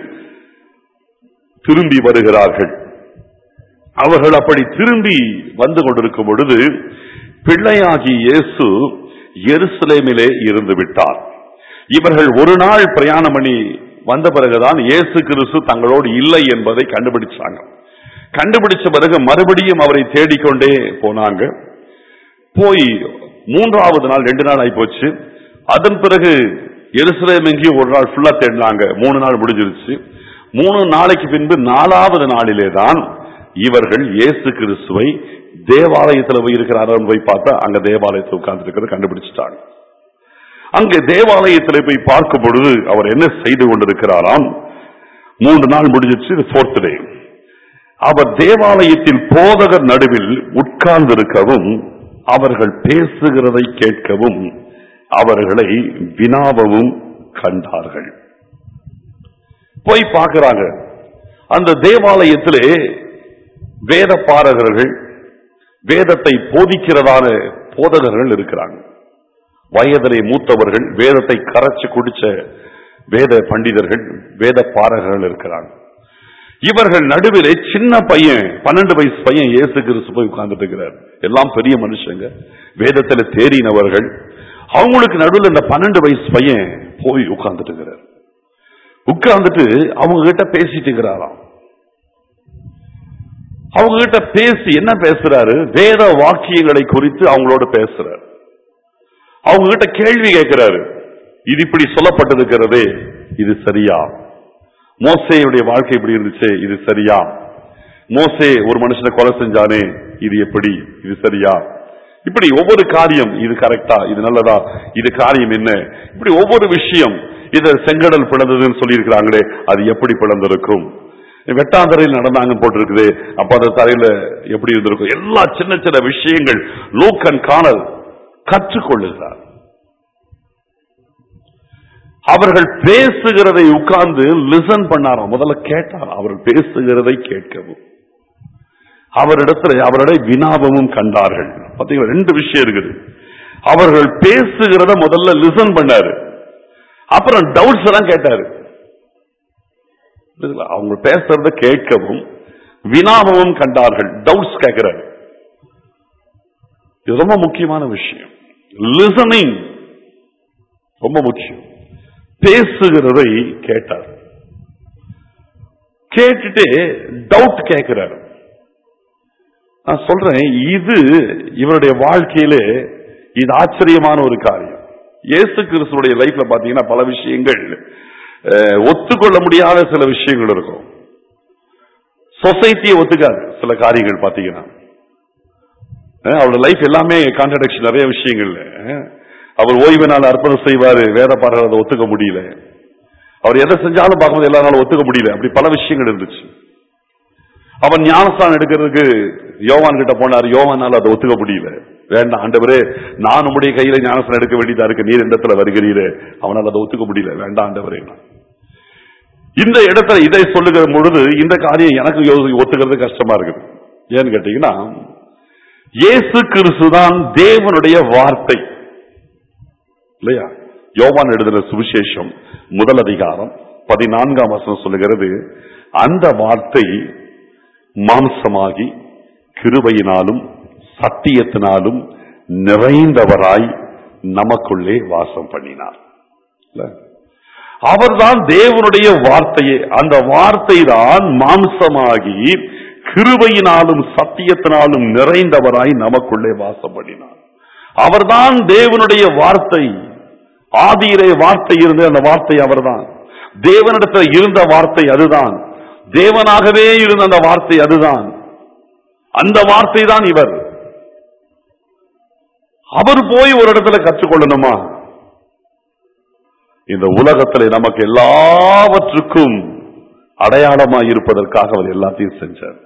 திரும்பி வருகிறார்கள் அவர்கள் அப்படி திரும்பி வந்து கொண்டிருக்கும் பொழுது பிள்ளையாகி இயேசு எருசலேமிலே இருந்து விட்டார் இவர்கள் ஒரு நாள் பிரயாணம் பண்ணி வந்த பிறகுதான் இயேசு கிறிஸ்து தங்களோடு இல்லை என்பதை கண்டுபிடிச்சாங்க கண்டுபிடிச்ச பிறகு மறுபடியும் அவரை தேடிக்கொண்டே போனாங்க போய் மூன்றாவது நாள் ரெண்டு நாள் ஆகி போச்சு அதன் பிறகு எருசலேம் எங்கேயும் ஒரு நாள் ஃபுல்லா தேடினாங்க மூணு நாள் முடிஞ்சிருச்சு மூணு நாளைக்கு பின்பு நாலாவது நாளிலே தான் இவர்கள் இயேசு கிறிஸ்துவை தேவாலயத்தில் போய் இருக்கிறார்கள் போய் பார்த்தா அங்க தேவாலயத்தில் உட்கார்ந்து இருக்கிறத கண்டுபிடிச்சிட்டாங்க அங்கே தேவாலயத்தில் போய் பார்க்கும் பொழுது அவர் என்ன செய்து கொண்டிருக்கிறாராம் மூன்று நாள் முடிஞ்சிருச்சு ஃபோர்த் டே அவர் தேவாலயத்தில் போதகர் நடுவில் உட்கார்ந்திருக்கவும் அவர்கள் பேசுகிறதை கேட்கவும் அவர்களை வினாவவும் கண்டார்கள் போய் பார்க்கிறாங்க அந்த தேவாலயத்திலே வேத பாரகர்கள் வேதத்தை போதிக்கிறதான போதகர்கள் இருக்கிறாங்க வயதிலே மூத்தவர்கள் வேதத்தை கரைச்சு குடிச்ச வேத பண்டிதர்கள் வேத பாரகர்கள் இருக்கிறாங்க இவர்கள் நடுவிலே சின்ன பையன் பன்னெண்டு வயசு பையன் இயேசு கிறிஸ்து போய் உட்கார்ந்துட்டு இருக்கிறார் எல்லாம் பெரிய மனுஷங்க வேதத்துல தேறினவர்கள் அவங்களுக்கு நடுவில் இந்த பன்னெண்டு வயசு பையன் போய் உட்கார்ந்துட்டு இருக்கிறார் உட்கார்ந்துட்டு அவங்க கிட்ட பேசிட்டு இருக்கிறாராம் அவங்க கிட்ட பேசி என்ன பேசுறாரு வேத வாக்கியங்களை குறித்து அவங்களோட பேசுறாரு அவங்க கிட்ட கேள்வி கேட்கிறாரு இது இப்படி சொல்லப்பட்டிருக்கிறதே இது சரியா மோசேயுடைய வாழ்க்கை இப்படி இருந்துச்சு இது சரியா மோசே ஒரு மனுஷனை கொலை செஞ்சானே இது எப்படி இது சரியா இப்படி ஒவ்வொரு காரியம் இது கரெக்டா இது நல்லதா இது காரியம் என்ன இப்படி ஒவ்வொரு விஷயம் இத செங்கடல் பிளந்ததுன்னு சொல்லியிருக்கிறாங்களே அது எப்படி பிளந்திருக்கும் வெட்டாந்தரையில் நடந்தாங்கன்னு போட்டிருக்குது அப்ப அந்த தரையில எப்படி இருந்திருக்கும் எல்லா சின்ன சின்ன விஷயங்கள் லூக்கன் காணல் கற்றுக்கொள்ளுகிறார் அவர்கள் பேசுகிறதை உட்கார்ந்து லிசன் பண்ணாராம் முதல்ல கேட்டார் அவர்கள் பேசுகிறதை கேட்கவும் அவரிடத்துல அவருடைய வினாபமும் கண்டார்கள் பாத்தீங்களா ரெண்டு விஷயம் இருக்குது அவர்கள் பேசுகிறத முதல்ல லிசன் பண்ணாரு அப்புறம் டவுட்ஸ் எல்லாம் கேட்டாரு புரியுதுங்களா? அவங்க பேசுறத கேட்கவும் வினாபமும் கண்டார்கள் டவுட்ஸ் கேட்கிறாரு இது ரொம்ப முக்கியமான விஷயம் லிசனிங் ரொம்ப முக்கியம் பேசுகிறதை கேட்டார் கேட்டுட்டு டவுட் கேட்கிறார் நான் சொல்றேன் இது இவருடைய வாழ்க்கையிலே இது ஆச்சரியமான ஒரு காரியம் இயேசு கிறிஸ்துடைய லைஃப்ல பாத்தீங்கன்னா பல விஷயங்கள் அஹ், ஒத்துக்கொள்ள முடியாத சில விஷயங்கள் இருக்கும் சொசைட்டியை ஒத்துக்காது சில காரியங்கள் பாத்தீங்கன்னா அஹ், அவரோட லைஃப் எல்லாமே கான்ட்ரடிக்ஷன் நிறைய விஷயங்கள் அஹ், அவர் ஓய்வு நாள் அர்ப்பணம் செய்வாரு வேத பாடுறத ஒத்துக்க முடியல அவர் எதை செஞ்சாலும் பார்க்கும்போது எல்லா நாளும் ஒத்துக்க முடியல அப்படி பல விஷயங்கள் இருந்துச்சு அவன் ஞானஸ்தானம் எடுக்கிறதுக்கு யோவான் கிட்ட போனார் யோவானால அதை ஒத்துக்க முடியல வேண்டாம் ஆண்டவரே நான் உம்முடைய கையில ஞானஸ்தானம் எடுக்க வேண்டியதா இருக்கு நீர் இடத்துல வருகிறீரே அவனால் அதை ஒத்துக்க முடியல வேண்டாம் ஆண்டவரே இந்த இடத்துல இதை சொல்லுகிற பொழுது இந்த காரியம் எனக்கு யோ- ஒத்துக்கிறது கஷ்டமா இருக்குது ஏன்னு கேட்டீங்கன்னா இயேசு கிறிஸ்துதான் தேவனுடைய வார்த்தை இல்லையா யோவான் எழுதின சுவிசேஷம் முதல் அதிகாரம் பதினான்காம் வசனம் சொல்லுகிறது அந்த வார்த்தை மாம்சமாகி கிருபையினாலும் சத்தியத்தினாலும் நிறைந்தவராய் நமக்குள்ளே வாசம் பண்ணினார் இல்ல? அவர்தான் தேவனுடைய வார்த்தையே அந்த வார்த்தை தான் மாம்சமாகி கிருபையினாலும் சத்தியத்தினாலும் நிறைந்தவராய் நமக்குள்ளே வாசம் பண்ணினார் அவர்தான் தேவனுடைய வார்த்தை ஆதியிலே வார்த்தை இருந்த அந்த வார்த்தை அவர்தான் தேவனிடத்தில் இருந்த வார்த்தை அதுதான் தேவனாகவே இருந்த அந்த வார்த்தை அதுதான் அந்த வார்த்தை தான் இவர் அவர் போய் ஒரு இடத்துல கற்றுக்கொள்ளணுமா இந்த உலகத்திலே நமக்கு எல்லாவற்றுக்கும் அடையாளமா இருப்பதற்காக அவர் எல்லாத்தையும் செஞ்சார்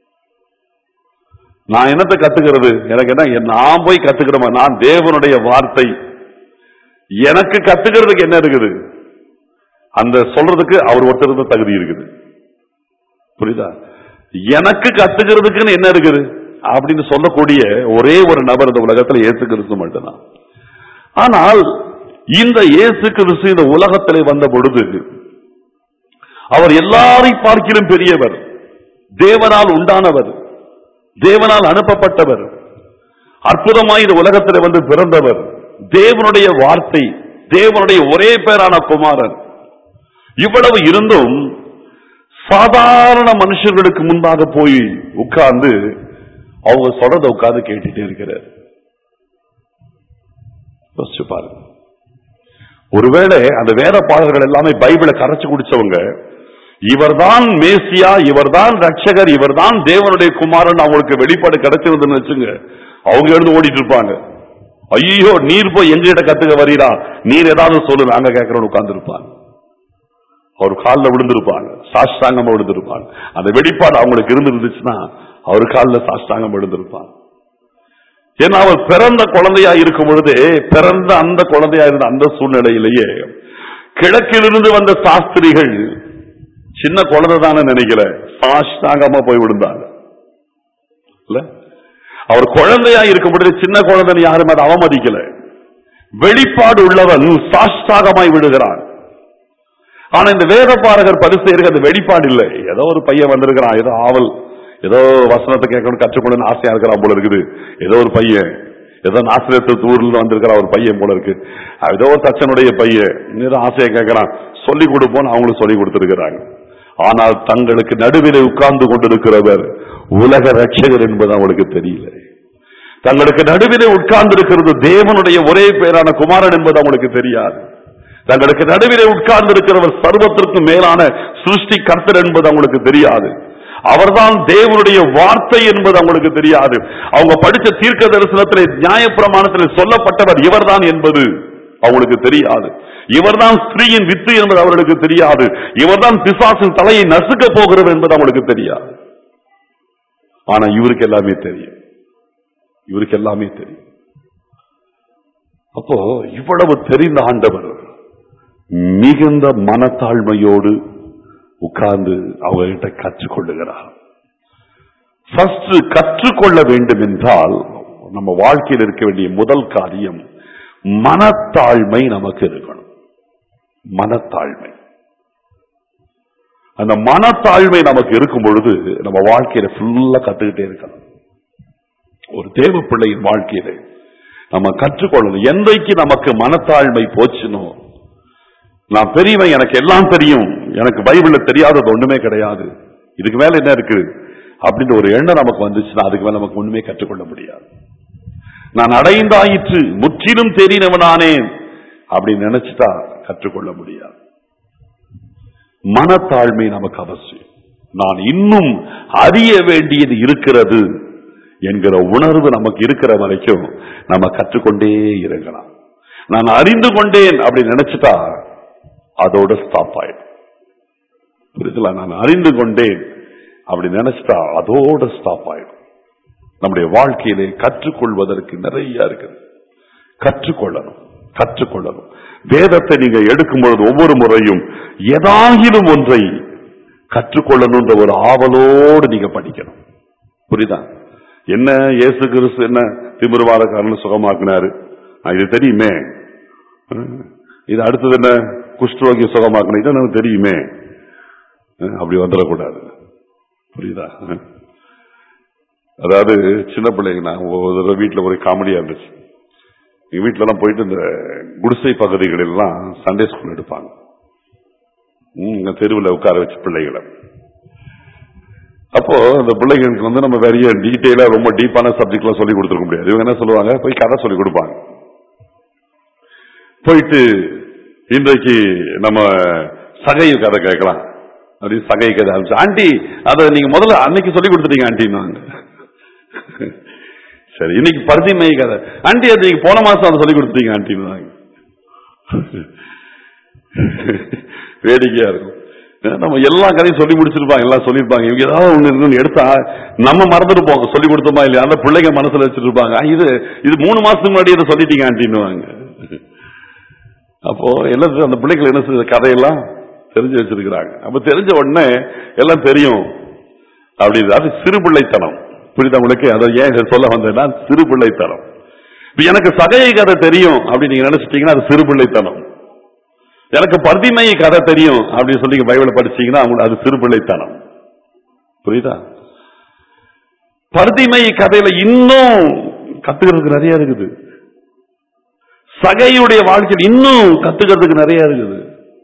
நான் என்னத்தை கத்துக்கிறது எனக்கு என்ன நான் போய் கத்துக்கிறோமா நான் தேவனுடைய வார்த்தை எனக்கு கத்துக்கிறதுக்கு என்ன இருக்குது அந்த சொல்றதுக்கு அவர் ஒருத்தர் தான் தகுதி இருக்குது புரியுதா எனக்கு கத்துக்கிறதுக்குன்னு என்ன இருக்குது அப்படின்னு சொல்லக்கூடிய ஒரே ஒரு நபர் இந்த உலகத்துல இயேசு கிறிஸ்து மட்டும்தான் ஆனால் இந்த இயேசு கிறிஸ்து இந்த உலகத்திலே வந்த பொழுது அவர் எல்லாரையும் பார்க்கிலும் பெரியவர் தேவனால் உண்டானவர் தேவனால் அனுப்பப்பட்டவர் அற்புதமாய் இந்த உலகத்திலே வந்து பிறந்தவர் தேவனுடைய வார்த்தை தேவனுடைய ஒரே பேரான குமாரன் இவ்வளவு இருந்தும் சாதாரண மனுஷர்களுக்கு முன்பாக போய் உட்கார்ந்து அவங்க சொல்றத உட்கார்ந்து கேட்டுட்டே இருக்கிறார் யோசிச்சு பாருங்க ஒருவேளை அந்த வேத பாடல்கள் எல்லாமே பைபிளை கரைச்சு குடிச்சவங்க இவர்தான் மேசியா இவர்தான் ரட்சகர் இவர்தான் தேவனுடைய குமாரன் அவங்களுக்கு வெளிப்பாடு கிடைச்சிருந்துன்னு வச்சுங்க அவங்க எழுந்து ஓடிட்டு இருப்பாங்க ஐயோ நீர் போய் எங்ககிட்ட கத்துக்க வரீரா நீர் ஏதாவது சொல்லு நாங்க கேட்கிறோம் உட்கார்ந்து இருப்பாங்க அவர் காலில் விழுந்திருப்பாங்க சாஷ்டாங்கமா விழுந்திருப்பாங்க அந்த வெளிப்பாடு அவங்களுக்கு இருந்திருந்துச்சுன்னா அவர் காலில் சாஷ்டாங்கம் விழுந்திருப்பாங்க ஏன்னா அவர் பிறந்த குழந்தையா இருக்கும் பொழுதே பிறந்த அந்த குழந்தையா இருந்த அந்த சூழ்நிலையிலேயே கிழக்கிலிருந்து வந்த சாஸ்திரிகள் சின்ன குழந்தை தானே நினைக்கல சாஷ்டாங்கமா போய் விழுந்தாங்க இல்ல அவர் குழந்தையா இருக்கும் பொழுது சின்ன குழந்தைன்னு யாரும் அதை அவமதிக்கல வெளிப்பாடு உள்ளவன் சாஷ்டாகமாய் விடுகிறான் ஆனா இந்த வேத பாரகர் பரிசெயருக்கு அந்த வெளிப்பாடு இல்லை ஏதோ ஒரு பையன் வந்திருக்கிறான் ஏதோ ஆவல் ஏதோ வசனத்தை கேட்கணும் கற்றுக்கொள்ளணும் ஆசையா இருக்கிறான் போல இருக்குது ஏதோ ஒரு பையன் ஏதோ நாசிரியத்து ஊர்ல இருந்து வந்திருக்கிற ஒரு பையன் போல இருக்கு ஏதோ ஒரு தச்சனுடைய பையன் ஏதோ ஆசையா கேட்கறான் சொல்லி கொடுப்போம்னு அவங்களுக்கு சொல்லி கொடுத்திருக்கிறாங்க ஆனால் தங்களுக்கு நடுவிலே உட்கார்ந்து கொண்டிருக்கிறவர் உலக ரட்சகர் என்பது அவங்களுக்கு தெரியல தங்களுக்கு நடுவிலே உட்கார்ந்து இருக்கிறது தேவனுடைய ஒரே பேரான குமாரன் என்பது அவங்களுக்கு தெரியாது தங்களுக்கு நடுவிலே உட்கார்ந்து இருக்கிறவர் சர்வத்திற்கு மேலான சிருஷ்டி கர்த்தர் என்பது அவங்களுக்கு தெரியாது அவர்தான் தேவனுடைய வார்த்தை என்பது அவங்களுக்கு தெரியாது அவங்க படிச்ச தீர்க்க தரிசனத்திலே நியாயப்பிரமாணத்திலே சொல்லப்பட்டவர் இவர்தான் என்பது அவங்களுக்கு தெரியாது இவர்தான் ஸ்திரீயின் வித்து என்பது அவர்களுக்கு தெரியாது இவர்தான் பிசாசின் தலையை நசுக்க போகிறவர் என்பது அவங்களுக்கு தெரியாது ஆனா இவருக்கு எல்லாமே தெரியும் இவருக்கு எல்லாமே தெரியும் அப்போ இவ்வளவு தெரிந்த ஆண்டவர் மிகுந்த மனத்தாழ்மையோடு உட்கார்ந்து அவங்ககிட்ட கற்றுக்கொள்ளுகிறார் ஃபர்ஸ்ட் கற்றுக்கொள்ள வேண்டும் என்றால் நம்ம வாழ்க்கையில் இருக்க வேண்டிய முதல் காரியம் மனத்தாழ்மை நமக்கு இருக்கணும் மனத்தாழ்மை அந்த மனத்தாழ்மை நமக்கு இருக்கும் பொழுது நம்ம வாழ்க்கையில ஃபுல்லா கத்துக்கிட்டே இருக்கணும் ஒரு தேவ பிள்ளையின் வாழ்க்கையில நம்ம கற்றுக்கொள்ளணும் என்றைக்கு நமக்கு மனத்தாழ்மை போச்சுனோ நான் பெரியவன் எனக்கு எல்லாம் தெரியும் எனக்கு பைபிள்ல தெரியாதது ஒண்ணுமே கிடையாது இதுக்கு மேல என்ன இருக்கு அப்படின்ற ஒரு எண்ணம் நமக்கு வந்துச்சுன்னா அதுக்கு மேல நமக்கு ஒண்ணுமே கற்றுக்கொள்ள முடியாது நான் அடைந்தாயிற்று முற்றிலும் தெரிந்தவனானேன் அப்படின்னு நினைச்சுட்டா கற்றுக்கொள்ள முடியாது மனத்தாழ்மை நமக்கு அவசியம் நான் இன்னும் அறிய வேண்டியது இருக்கிறது என்கிற உணர்வு நமக்கு இருக்கிற வரைக்கும் நம்ம கற்றுக்கொண்டே இருக்கலாம் நான் அறிந்து கொண்டேன் அப்படி நினைச்சிட்டா அதோட ஸ்டாப் ஆயிடும் புரியுதுல நான் அறிந்து கொண்டேன் அப்படி நினைச்சிட்டா அதோட ஸ்டாப் ஆயிடும் நம்முடைய வாழ்க்கையிலே கற்றுக்கொள்வதற்கு நிறைய இருக்குது கற்றுக்கொள்ளணும் கற்றுக்கொள்ளணும் வேதத்தை நீங்க எடுக்கும் பொழுது ஒவ்வொரு முறையும் ஏதாகிலும் ஒன்றை கற்றுக்கொள்ளணுன்ற ஒரு ஆவலோடு நீங்க படிக்கணும் புரியுதா என்ன இயேசு கிறிஸ்து என்ன திமிருவாரக்காரன் சுகமாக்குனாரு ஆ, இது தெரியுமே ம், இது அடுத்தது என்ன குஷ்டரோகி சுகமாக்கணும் இது நமக்கு தெரியுமே ம், அப்படி வந்துடக்கூடாது புரியுதா ம். அதாவது சின்ன பிள்ளைங்க நான் ஒரு தடவை வீட்டுல ஒரு காமெடியா இருந்துச்சு எங்க வீட்டுல எல்லாம் போயிட்டு இந்த குடிசை பகுதிகளில் எல்லாம் சண்டே ஸ்கூல் எடுப்பாங்க ம், இங்க தெருவில் உட்கார வச்சு பிள்ளைகளை அப்போ அந்த பிள்ளைங்களுக்கு வந்து நம்ம நிறைய டீட்டெயிலா ரொம்ப டீப்பான சப்ஜெக்ட்லாம் சொல்லி கொடுத்துருக்க முடியாது இவங்க என்ன சொல்லுவாங்க போய் கதை சொல்லி கொடுப்பாங்க போயிட்டு இன்றைக்கு நம்ம சகை கதை கேட்கலாம் அப்படி சகை கதை ஆரம்பிச்சு ஆண்டி அதை நீங்க முதல்ல அன்னைக்கு சொல்லி கொடுத்துட்டீங்க ஆண்டின்னு சரி இன்னைக்கு பருத்திமை கதை ஆண்டி அது நீங்க போன மாசம் அதை சொல்லி கொடுத்துட்டீங்க ஆண்டின்னு வேடிக்கையா இருக்கும் ஏன்னா, நம்ம எல்லா கதையும் சொல்லி முடிச்சிருப்பாங்க எல்லாம் சொல்லியிருப்பாங்க இவங்க ஏதாவது ஒண்ணு இருக்குன்னு எடுத்தா நம்ம மறந்துருப்போம் சொல்லி கொடுத்தோமா இல்லையா அந்த பிள்ளைங்க மனசுல வச்சிட்டு இருப்பாங்க "ஆ, இது இது மூணு மாசத்துக்கு முன்னாடி இதை சொல்லிட்டீங்க ஆண்டின்னுவாங்க அப்போ எல்லாத்துக்கும் அந்த பிள்ளைகள் என்ன செய்யுது கதையெல்லாம் தெரிஞ்சு வச்சிருக்கிறாங்க அப்ப தெரிஞ்ச உடனே எல்லாம் தெரியும் அப்படி அது சிறு பிள்ளைத்தனம் புரியுதா உங்களுக்கு அதை ஏன் இதை சொல்ல வந்தேன்னா சிறு பிள்ளைத்தனம் இப்ப எனக்கு சகையை கதை தெரியும் அப்படி நீங்க நினைச்சிட்டீங்கன்னா அது சிறு பிள்ளைத்தனம் எனக்கு பர்திமை கதை தெரியும் அப்படின்னு சொல்லி நீங்க பைபிளை படிச்சீங்கன்னா அவங்க- அது சிறு பிள்ளைத்தனம் புரியுதா பர்திமை கதையில இன்னும் கத்துக்கிறதுக்கு நிறைய இருக்குது சகையுடைய வாழ்க்கையில் இன்னும் கத்துக்கிறதுக்கு நிறைய இருக்குது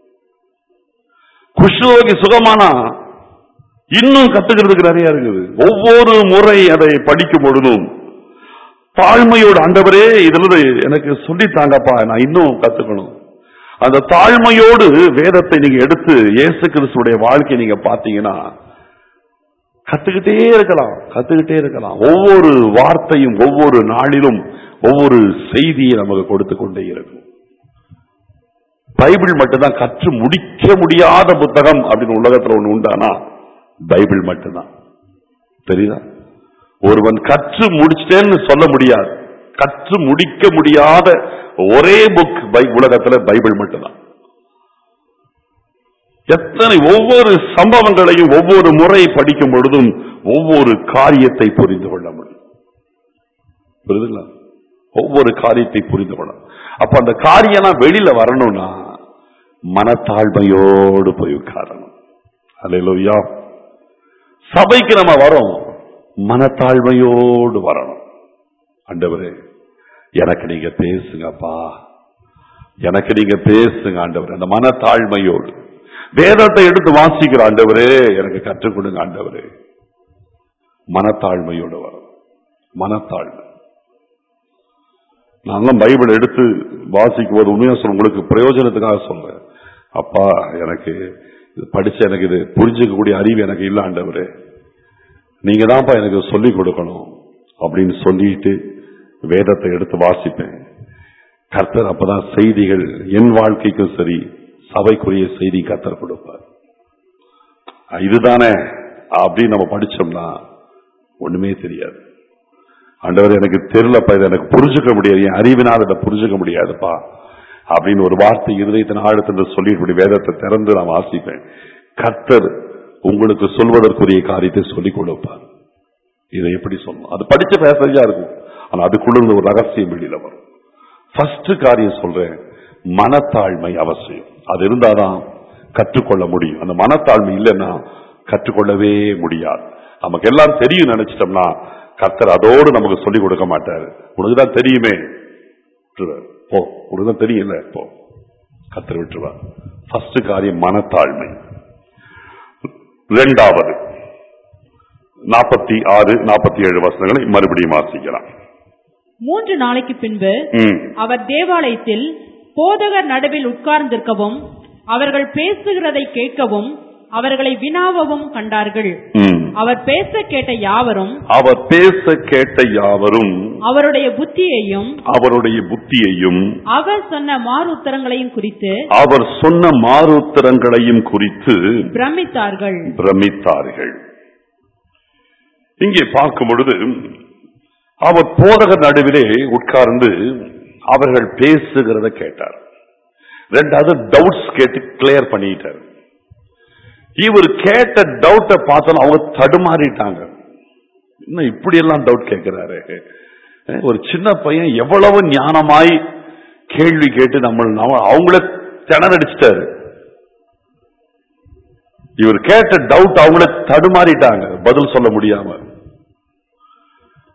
குஷ்ரோகி சுகமானா இன்னும் கத்துக்கிறதுக்கு நிறைய இருக்குது ஒவ்வொரு முறை அதை படிக்கும் பொழுதும் தாழ்மையோடு ஆண்டவரே இதுல இருந்து எனக்கு சொல்லித்தாங்கப்பா நான் இன்னும் கத்துக்கணும் அந்த தாழ்மையோடு வேதத்தை நீங்க எடுத்து இயேசு கிறிஸ்துடைய வாழ்க்கையை நீங்க பாத்தீங்கன்னா கத்துக்கிட்டே இருக்கலாம் கத்துக்கிட்டே இருக்கலாம் ஒவ்வொரு வார்த்தையும் ஒவ்வொரு நாளிலும் ஒவ்வொரு செய்தியை நமக்கு கொடுத்து கொண்டே இருக்கும் பைபிள் மட்டும்தான் கற்று முடிக்க முடியாத புத்தகம் அப்படின்னு உலகத்துல ஒண்ணு உண்டானா பைபிள் மட்டும்தான் தெரியுதா ஒருவன் கற்று முடிச்சிட்டேன்னு சொல்ல முடியாது கற்று முடிக்க முடியாத ஒரே புக் பை உலகத்துல பைபிள் மட்டும்தான் எத்தனை ஒவ்வொரு சம்பவங்களையும் ஒவ்வொரு முறை படிக்கும் பொழுதும் ஒவ்வொரு காரியத்தை புரிந்து கொள்ள முடியும் புரியுதுங்களா ஒவ்வொரு காரியத்தை புரிந்து கொள்ள அப்ப அந்த காரியம்லாம் வெளியில வரணும்னா மனத்தாழ்மையோடு போய் உட்காரணும் அல்லையா சபைக்கு நம்ம வரோம் மனத்தாழ்மையோடு வரணும் ஆண்டவரே எனக்கு நீங்க பேசுங்கப்பா எனக்கு நீங்க பேசுங்க ஆண்டவரே அந்த மனத்தாழ்மையோடு வேதத்தை எடுத்து வாசிக்கிற ஆண்டவரே எனக்கு கற்றுக் கொடுங்க ஆண்டவரே மனத்தாழ்மையோடு வரணும் மனத்தாழ்மை நாங்களும் பைபிள் எடுத்து வாசிக்கும் போது உண்மையா சொல்ல உங்களுக்கு பிரயோஜனத்துக்காக சொல்றேன் அப்பா எனக்கு இது படிச்ச எனக்கு இது புரிஞ்சுக்கக்கூடிய அறிவு எனக்கு இல்ல ஆண்டவரே நீங்க தான்ப்பா எனக்கு சொல்லிக் கொடுக்கணும் அப்படின்னு சொல்லிட்டு வேதத்தை எடுத்து வாசிப்பேன் கர்த்தர் அப்பதான் செய்திகள் என் வாழ்க்கைக்கும் சரி சபைக்குரிய செய்தி கர்த்தர் கொடுப்பார் அஹ் இதுதானே அப்படின்னு நம்ம படிச்சோம்னா ஒண்ணுமே தெரியாது ஆண்டவர் எனக்கு தெரியலப்பா இதை எனக்கு புரிஞ்சுக்க முடியாது என் அறிவினால் இதை புரிஞ்சுக்க முடியாதுப்பா அப்படின்னு ஒரு வார்த்தை இருதயத்தின் ஆழத்தில் சொல்லிட்டு வேதத்தை திறந்து நான் வாசிப்பேன் கர்த்தர் உங்களுக்கு சொல்வதற்குரிய காரியத்தை சொல்லிக் கொடுப்பார் இதை எப்படி சொல்லணும் அது படிச்ச பேசஞ்சா இருக்கும் ஆனா அதுக்குள்ள இருந்து ஒரு ரகசியம் வெளியில வரும் ஃபர்ஸ்ட் காரியம் சொல்றேன் மனத்தாழ்மை அவசியம் அது இருந்தாதான் கற்றுக்கொள்ள முடியும் அந்த மனத்தாழ்மை இல்லைன்னா கற்றுக்கொள்ளவே முடியாது நமக்கு எல்லாம் தெரியும் நினைச்சிட்டோம்னா கர்த்தர் அதோடு நமக்கு சொல்லிக் கொடுக்க மாட்டாரு உனக்கு தான் தெரியுமே விட்டுருவார். போ உனக்கு தான் தெரியல போ கர்த்தர் விட்டுருவார் ஃபர்ஸ்ட் காரியம் மனத்தாழ்மை இரண்டாவது நாற்பத்தி ஆறு நாற்பத்தி ஏழு வசனங்களை மறுபடியும் வாசிக்கலாம்
மூன்று நாளைக்கு பின்பு
ம்.
அவர் தேவாலயத்தில் போதகர் நடுவில் உட்கார்ந்திருக்கவும் அவர்கள் பேசுகிறதை கேட்கவும் அவர்களை வினாவவும் கண்டார்கள்
ம்.
அவர் பேச கேட்ட யாவரும்
அவர் பேச கேட்ட யாவரும்
அவருடைய புத்தியையும்
அவருடைய புத்தியையும்
அவர் சொன்ன மாறு உத்தரங்களையும் குறித்து
அவர் சொன்ன மாறுத்தரங்களையும் குறித்து
பிரமித்தார்கள்
பிரமித்தார்கள் இங்கே பார்க்கும் பொழுது அவர் போதகர் நடுவிலே உட்கார்ந்து அவர்கள் பேசுகிறத கேட்டார் ரெண்டாவது டவுட்ஸ் கேட்டு கிளியர் பண்ணிட்டார் இவர் கேட்ட டவுட்டை பார்த்தோம் அவங்க தடுமாறிட்டாங்க இன்னும் இப்படி எல்லாம் டவுட் கேட்கிறாரு அஹ் ஒரு சின்ன பையன் எவ்வளவு ஞானமாய் கேள்வி கேட்டு நம்ம நம்ம- அவங்கள திணறடிச்சிட்டாரு இவர் கேட்ட டவுட் அவங்கள தடுமாறிட்டாங்க பதில் சொல்ல முடியாம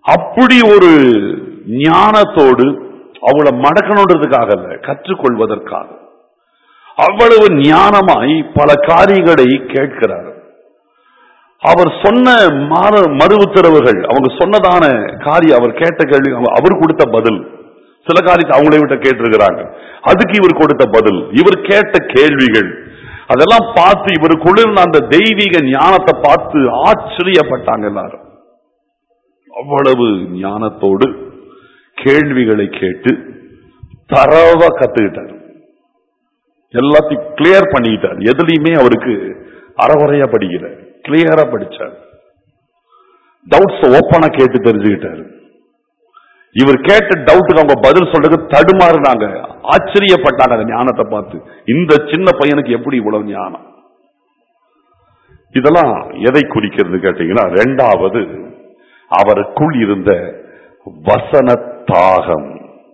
அப்படி ஒரு ஞானத்தோடு அவளை மடக்கணுன்றதுக்காக அல்ல கற்றுக்கொள்வதற்காக அவ்வளவு ஞானமாய் பல காரியங்களை கேட்கிறார் அவர் சொன்ன மாற மறு உத்தரவுகள் அவங்க சொன்னதான காரியம் அவர் கேட்ட கேள்வி அவ- அவர் கொடுத்த பதில் சில காரியத்தை அவங்களே விட்ட கேட்டிருக்கிறாங்க அதுக்கு இவர் கொடுத்த பதில் இவர் கேட்ட கேள்விகள் அதெல்லாம் பார்த்து இவருக்குள்ள இருந்த அந்த தெய்வீக ஞானத்தை பார்த்து ஆச்சரியப்பட்டாங்க எல்லாரும் அவ்வளவு ஞானத்தோடு கேள்விகளை கேட்டு தரவா கத்துக்கிட்டார் எல்லாத்தையும் கிளியர் பண்ணிக்கிட்டார் எதுலையுமே அவருக்கு அறகுறையா படிக்கல கிளியரா படிச்சார் டவுட்ஸ் ஓப்பனா கேட்டு தெரிஞ்சுக்கிட்டாரு இவர் கேட்ட டவுட்டுக்கு அவங்க பதில் சொல்றதுக்கு தடுமாறுனாங்க ஆச்சரியப்பட்டாங்க அந்த ஞானத்தை பார்த்து இந்த சின்ன பையனுக்கு எப்படி இவ்வளவு ஞானம் இதெல்லாம் எதை குறிக்கிறது கேட்டீங்கன்னா ரெண்டாவது அவருக்குள் இருந்த வசன தாகம்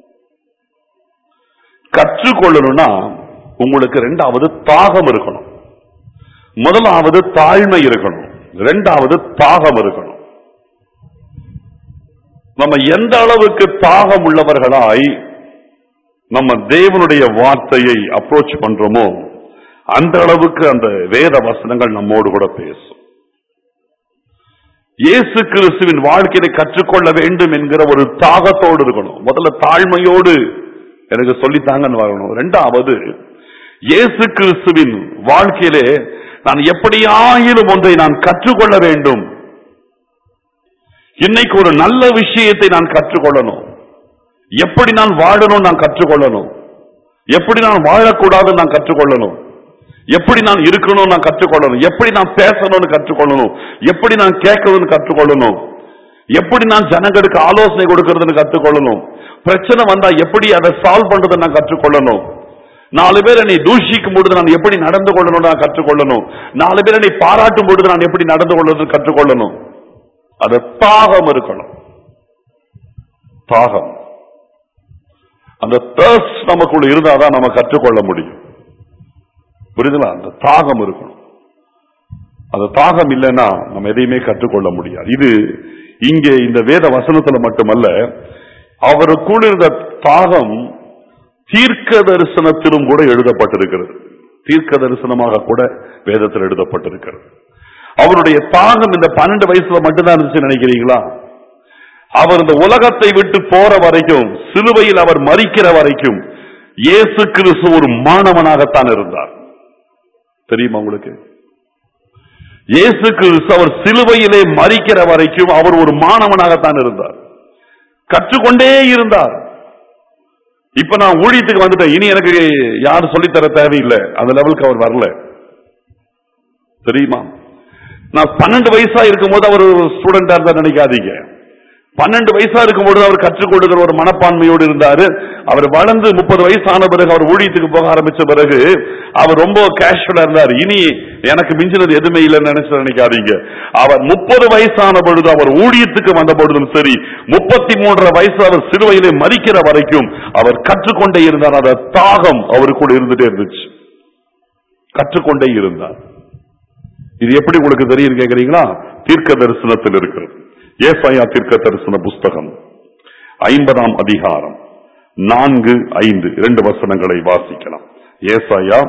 கற்றுக்கொள்ளணும்னா உங்களுக்கு ரெண்டாவது தாகம் இருக்கணும் முதலாவது தாழ்மை இருக்கணும் ரெண்டாவது தாகம் இருக்கணும் நம்ம எந்த அளவுக்கு தாகம் உள்ளவர்களாய் நம்ம தேவனுடைய வார்த்தையை அப்ரோச் பண்றோமோ அந்த அளவுக்கு அந்த வேத வசனங்கள் நம்மோடு கூட பேசும் இயேசு கிறிஸ்துவின் வாழ்க்கையை கற்றுக்கொள்ள வேண்டும் என்கிற ஒரு தாகத்தோடு இருக்கணும் முதல்ல தாழ்மையோடு எனக்கு சொல்லித்தாங்கன்னு வரணும் ரெண்டாவது இயேசு கிறிஸ்துவின் வாழ்க்கையிலே நான் எப்படியாயிலும் ஒன்றை நான் கற்றுக்கொள்ள வேண்டும் இன்னைக்கு ஒரு நல்ல விஷயத்தை நான் கற்றுக்கொள்ளணும் எப்படி நான் வாழணும் நான் கற்றுக்கொள்ளணும் எப்படி நான் வாழக்கூடாதுன்னு நான் கற்றுக்கொள்ளணும் எப்படி நான் இருக்கணும் நான் கற்றுக்கொள்ளணும் எப்படி நான் பேசணும்னு கற்றுக்கொள்ளணும் எப்படி நான் கேட்கணும்னு கற்றுக்கொள்ளணும் எப்படி நான் ஜனங்களுக்கு ஆலோசனை கொடுக்கறதுன்னு கற்றுக்கொள்ளணும் பிரச்சனை வந்தா எப்படி அதை சால்வ் பண்றதை நான் கற்றுக்கொள்ளணும் நாலு பேர் என்னை தூஷிக்கும் பொழுது நான் எப்படி நடந்து கொள்ளணும் நான் கற்றுக்கொள்ளணும் நாலு பேர் என்னை பாராட்டும் பொழுது நான் எப்படி நடந்து கொள்ளணும் கற்றுக்கொள்ளணும் அது தாகம் இருக்கணும் தாகம் அந்த thirst நமக்குள்ள இருந்தாதான் நம்ம கற்றுக்கொள்ள முடியும் புரியுதுங்களா அந்த தாகம் இருக்கணும் அந்த தாகம் இல்லைன்னா நம்ம எதையுமே கற்றுக்கொள்ள முடியாது இது இங்கே இந்த வேத வசனத்துல மட்டுமல்ல அவருக்குள் இருந்த தாகம் தீர்க்க தரிசனத்திலும் கூட எழுதப்பட்டிருக்கிறது தீர்க்க தரிசனமாக கூட வேதத்தில் எழுதப்பட்டிருக்கிறது அவருடைய தாகம் இந்த பன்னெண்டு வயசுல மட்டும்தான் இருந்துச்சு நினைக்கிறீங்களா அவர் இந்த உலகத்தை விட்டு போற வரைக்கும் சிலுவையில் அவர் மறிக்கிற வரைக்கும் இயேசு கிறிஸ்து ஒரு மாணவனாகத்தான் இருந்தார் தெரியுமா உங்களுக்கு இயேசு கிறிஸ்து அவர் சிலுவையிலே மறிக்கிற வரைக்கும் அவர் ஒரு மாணவனாகத்தான் இருந்தார் கற்றுக்கொண்டே இருந்தார் இப்ப நான் ஊழியத்துக்கு வந்துட்டேன் இனி எனக்கு யாரும் சொல்லித்தர தேவையில்லை அந்த லெவலுக்கு அவர் வரல தெரியுமா நான் பன்னெண்டு வயசா இருக்கும்போது அவர் ஸ்டூடெண்டா இருந்தா நினைக்காதீங்க பன்னெண்டு வயசா இருக்கும்போது அவர் கற்றுக் கொடுக்கிற ஒரு மனப்பான்மையோடு இருந்தாரு அவர் வளர்ந்து முப்பது வயசு ஆன பிறகு அவர் ஊழியத்துக்கு போக ஆரம்பிச்ச பிறகு அவர் ரொம்ப கேஷுவலா இருந்தார் இனி எனக்கு மிஞ்சினது எதுவுமே இல்லைன்னு நினைச்சு நினைக்காதீங்க அவர் முப்பது வயசான பொழுது அவர் ஊழியத்துக்கு வந்த பொழுதும் சரி முப்பத்தி மூன்றரை வயசு அவர் சிறுவையிலே மறிக்கிற வரைக்கும் அவர் கற்றுக்கொண்டே இருந்தார் அந்த தாகம் அவருக்குள்ள இருந்துட்டே இருந்துச்சு கற்றுக்கொண்டே இருந்தார் இது எப்படி உங்களுக்கு தெரியும் கேக்குறீங்களா தீர்க்க தரிசனத்தில் இருக்கிறது ஏசாயா தீர்க்க தரிசன புஸ்தகம் ஐம்பதாம் அதிகாரம் நான்கு ஐந்து இரண்டு வசனங்களை வாசிக்கலாம் ஏசாயா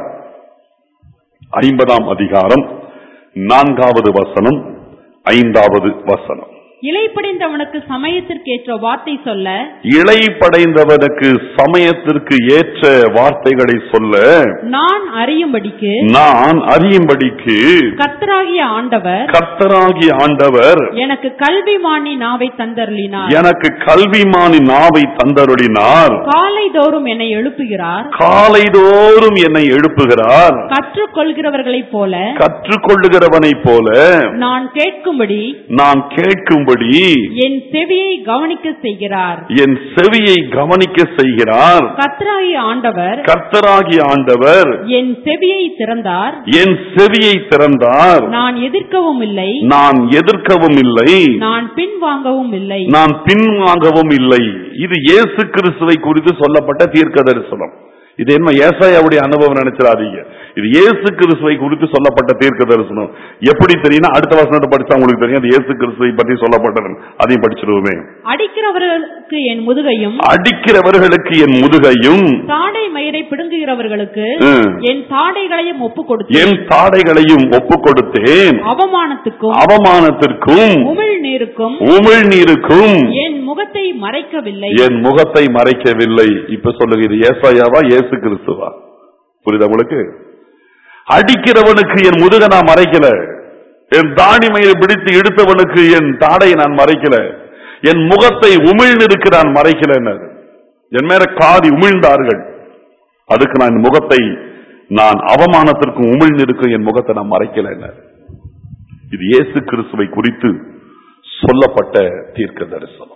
ஐம்பதாம் அதிகாரம் நான்காவது வசனம் ஐந்தாவது வசனம்
இலைப்படைந்தவனுக்கு சமயத்திற்கேற்ற வார்த்தை சொல்ல
இலை படைந்தவனுக்கு சமயத்திற்கு ஏற்ற வார்த்தைகளை சொல்ல
நான் அறியும்படிக்கு
நான் அறியும்படிக்கு
கர்த்தராகிய ஆண்டவர்
கர்த்தராகிய ஆண்டவர்
எனக்கு கல்விமானி நாவை தந்தருளினார்
எனக்கு கல்விமானி நாவை தந்தருளினார்
காலை தோறும் என்னை எழுப்புகிறார்
காலைதோறும் என்னை எழுப்புகிறார்
கற்றுக்கொள்கிறவர்களைப் போல
கற்றுக்கொள்ளுகிறவனைப் போல
நான் கேட்கும்படி
நான் கேட்கும்படி
என் செவியை கவனிக்க செய்கிறார்
என் செவியை கவனிக்க செய்கிறார்
கர்த்தராகிய ஆண்டவர்
கர்த்தராகிய ஆண்டவர்
என் செவியை திறந்தார்
என் செவியை திறந்தார்
நான் எதிர்க்கவும் இல்லை
நான் எதிர்க்கவும் இல்லை
நான் பின்வாங்கவும் இல்லை
நான் பின்வாங்கவும் இல்லை இது இயேசு கிறிஸ்துவை குறித்து சொல்லப்பட்ட தீர்க்க தரிசனம் இது என்ன ஏசாயாவுடைய அனுபவம் நினைச்சிடாதீங்க இது இயேசு கிறிஸ்துவை குறித்து சொல்லப்பட்ட தீர்க்க தரிசனம் எப்படி தெரியும்னா அடுத்த வசனத்தை படிச்சா உங்களுக்கு தெரியும் அது இயேசு கிறிஸ்துவை பற்றி சொல்லப்பட்டது அதையும் படிச்சிருவோமே
அடிக்கிறவர்களுக்கு என் முதுகையும்
அடிக்கிறவர்களுக்கு என் முதுகையும்
தாடை மயிரை பிடுங்குகிறவர்களுக்கு
ம்,
என் தாடைகளையும் ஒப்பு கொடுத்தேன்
என் தாடைகளையும் ஒப்பு கொடுத்தேன்
அவமானத்துக்கும்
அவமானத்திற்கும்
உமிழ் நீருக்கும்
உமிழ்நீருக்கும்
என் முகத்தை மறைக்கவில்லை
என் முகத்தை மறைக்கவில்லை இப்ப சொல்லுங்க இது ஏசாயாவா இயேசு கிறிஸ்துவா புரியுதா உங்களுக்கு அடிக்கிறவனுக்கு என் முதுக நான் மறைக்கல என் தானிமையை பிடித்து இழுத்தவனுக்கு என் தாடையை நான் மறைக்கல என் முகத்தை உமிழ்ந்திருக்கு நான் மறைக்கல என் மேல காதி உமிழ்ந்தார்கள் அதுக்கு நான் என் முகத்தை நான் அவமானத்திற்கும் உமிழ்ந்திருக்கும் என் முகத்தை நான் மறைக்கல இது இயேசு கிறிஸ்துவை குறித்து சொல்லப்பட்ட தீர்க்க தரிசனம்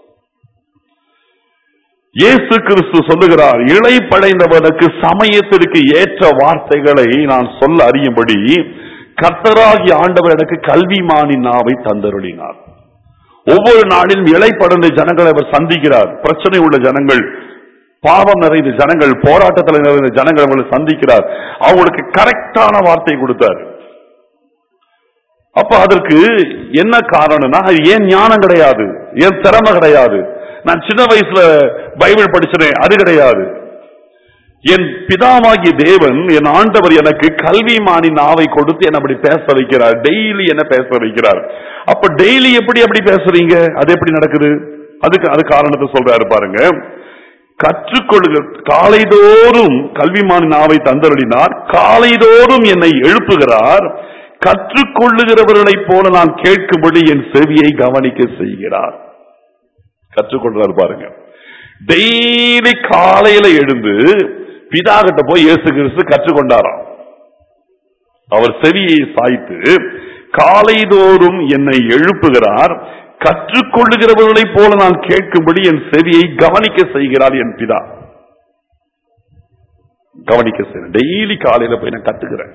இயேசு கிறிஸ்து சொல்லுகிறார் இளைப்படைந்தவனுக்கு சமயத்திற்கு ஏற்ற வார்த்தைகளை நான் சொல்ல அறியும்படி கர்த்தராகி ஆண்டவர் எனக்கு கல்விமானின் நாவை தந்தருளினார் ஒவ்வொரு நாளிலும் இளைப்படைந்த ஜனங்களை அவர் சந்திக்கிறார் பிரச்சனை உள்ள ஜனங்கள் பாவம் நிறைந்த ஜனங்கள் போராட்டத்தில் நிறைந்த ஜனங்கள் அவங்களை சந்திக்கிறார் அவங்களுக்கு கரெக்டான வார்த்தை கொடுத்தார் அப்ப அதற்கு என்ன காரணம்னா அது ஏன் ஞானம் கிடையாது ஏன் திறமை கிடையாது நான் சின்ன வயசுல பைபிள் படிச்சேன் அது கிடையாது என் பிதாவாகிய தேவன் என் ஆண்டவர் எனக்கு கல்விமானி நாவை கொடுத்து என்ன அப்படி பேச வைக்கிறார் டெய்லி என்ன பேச வைக்கிறார் அப்ப டெய்லி எப்படி அப்படி பேசுறீங்க அது எப்படி நடக்குது அதுக்கு அது காரணத்தை சொல்றாரு பாருங்க கற்றுக்கொள்க காலைதோறும் கல்விமானி நாவை தந்தருளினார் காலைதோறும் என்னை எழுப்புகிறார் கற்றுக்கொள்ளுகிறவர்களைப் போல நான் கேட்கும்படி என் செவியை கவனிக்க செய்கிறார் கற்றுக்கொள்றாரு பாருங்க டெய்லி காலையில எழுந்து பிதா கிட்ட போய் இயேசு கிறிஸ்து கற்றுக்கொண்டாராம் அவர் செவியை சாய்த்து காலைதோறும் என்னை எழுப்புகிறார் கற்றுக்கொள்ளுகிறவர்களைப் போல நான் கேட்கும்படி என் செவியை கவனிக்க செய்கிறார் என் பிதா கவனிக்க செய்கிறேன் டெய்லி காலையில போய் நான் கத்துக்கிறேன்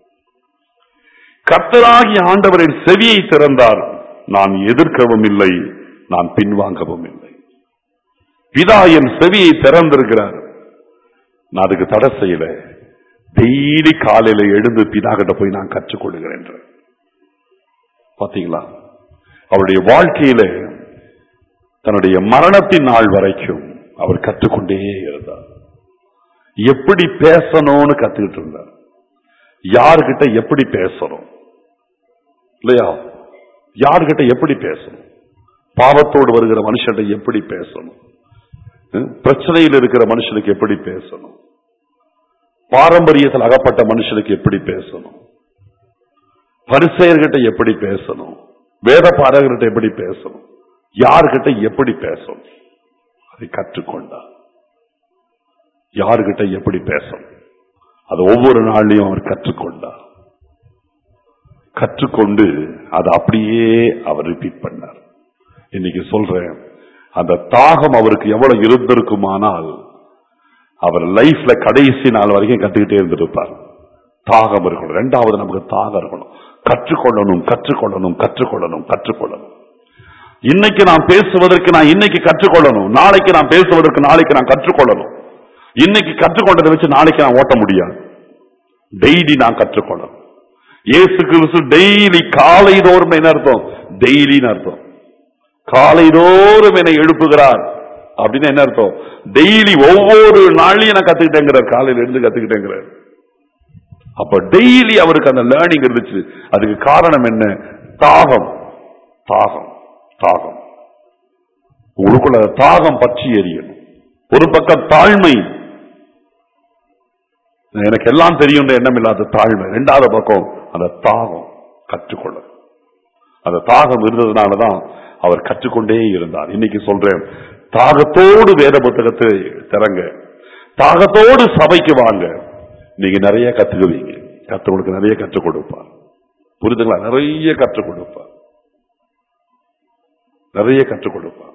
கர்த்தராகி ஆண்டவரின் செவியை திறந்தார் நான் எதிர்க்கவும் இல்லை நான் பின்வாங்கவும் இல்லை பிதா என் செவியை திறந்திருக்கிறார் நான் அதுக்கு தடை செய்யல டெய்லி காலையில எழுந்து பிதா கிட்ட போய் நான் கற்றுக்கொள்கிறேன் பாத்தீங்களா அவருடைய வாழ்க்கையில தன்னுடைய மரணத்தின் நாள் வரைக்கும் அவர் கற்றுக்கொண்டே இருந்தார் எப்படி பேசணும்னு கத்துக்கிட்டு இருந்தார் யாருகிட்ட எப்படி பேசணும் இல்லையா யாருகிட்ட எப்படி பேசணும் பாவத்தோடு வருகிற மனுஷன்ட்ட எப்படி பேசணும் ஹம்? பிரச்சனையில் இருக்கிற மனுஷனுக்கு எப்படி பேசணும் பாரம்பரியத்தில் அகப்பட்ட மனுஷனுக்கு எப்படி பேசணும் பரிசெயர்கிட்ட எப்படி பேசணும் வேத பாடகர்கிட்ட எப்படி பேசணும் யார்கிட்ட எப்படி பேசணும் அதை கற்றுக்கொண்டார் யாருகிட்ட எப்படி பேசணும் அது ஒவ்வொரு நாள்லையும் அவர் கற்றுக்கொண்டார் கற்றுக்கொண்டு அதை அப்படியே அவர் ரிப்பீட் பண்ணார் இன்னைக்கு சொல்றேன் அந்த தாகம் அவருக்கு எவ்வளவு இருந்திருக்குமானால் அவர் லைஃப்ல கடைசி நாள் வரைக்கும் கத்துக்கிட்டே இருந்திருப்பார் தாகம் இருக்கணும் ரெண்டாவது நமக்கு தாகம் இருக்கணும் கற்றுக்கொள்ளணும் கற்றுக்கொள்ளணும் கற்றுக்கொள்ளணும் கற்றுக்கொள்ளணும் இன்னைக்கு நான் பேசுவதற்கு நான் இன்னைக்கு கற்றுக்கொள்ளணும் நாளைக்கு நான் பேசுவதற்கு நாளைக்கு நான் கற்றுக்கொள்ளணும் இன்னைக்கு கற்றுக்கொண்டதை வச்சு நாளைக்கு நான் ஓட்ட முடியாது டெய்லி நான் கற்றுக்கொள்ளணும் இயேசு கிறிஸ்து டெய்லி காலை தோறும் என்ன அர்த்தம் டெய்லின்னு அர்த்தம் காலை தோறும் என்னை எழுப்புகிறார் அப்படின்னு என்ன அர்த்தம் டெய்லி ஒவ்வொரு நாளையும் நான் கத்துக்கிட்டேங்கிறார் காலையில இருந்து கத்துக்கிட்டேங்கிறார் அப்ப டெய்லி அவருக்கு அந்த லேர்னிங் இருந்துச்சு அதுக்கு காரணம் என்ன தாகம் தாகம் தாகம் உங்களுக்குள்ள அந்த தாகம் பற்றி எரியணும் ஒரு பக்கம் தாழ்மை எனக்கு எல்லாம் தெரியும் எண்ணம் இல்லாத தாழ்மை இரண்டாவது பக்கம் அந்த தாகம் கற்றுக்கொள்ள அந்த தாகம் இருந்ததுனாலதான் அவர் கற்றுக்கொண்டே இருந்தார் இன்னைக்கு சொல்றேன் தாகத்தோடு வேத புத்தகத்தை திறங்க தாகத்தோடு சபைக்கு வாங்க நீங்க நிறைய கத்துக்குவீங்க கத்தவங்களுக்கு நிறைய கற்றுக் கொடுப்பார் புரிதுங்களா நிறைய கற்றுக் கொடுப்பார் நிறைய கற்றுக் கொடுப்பார்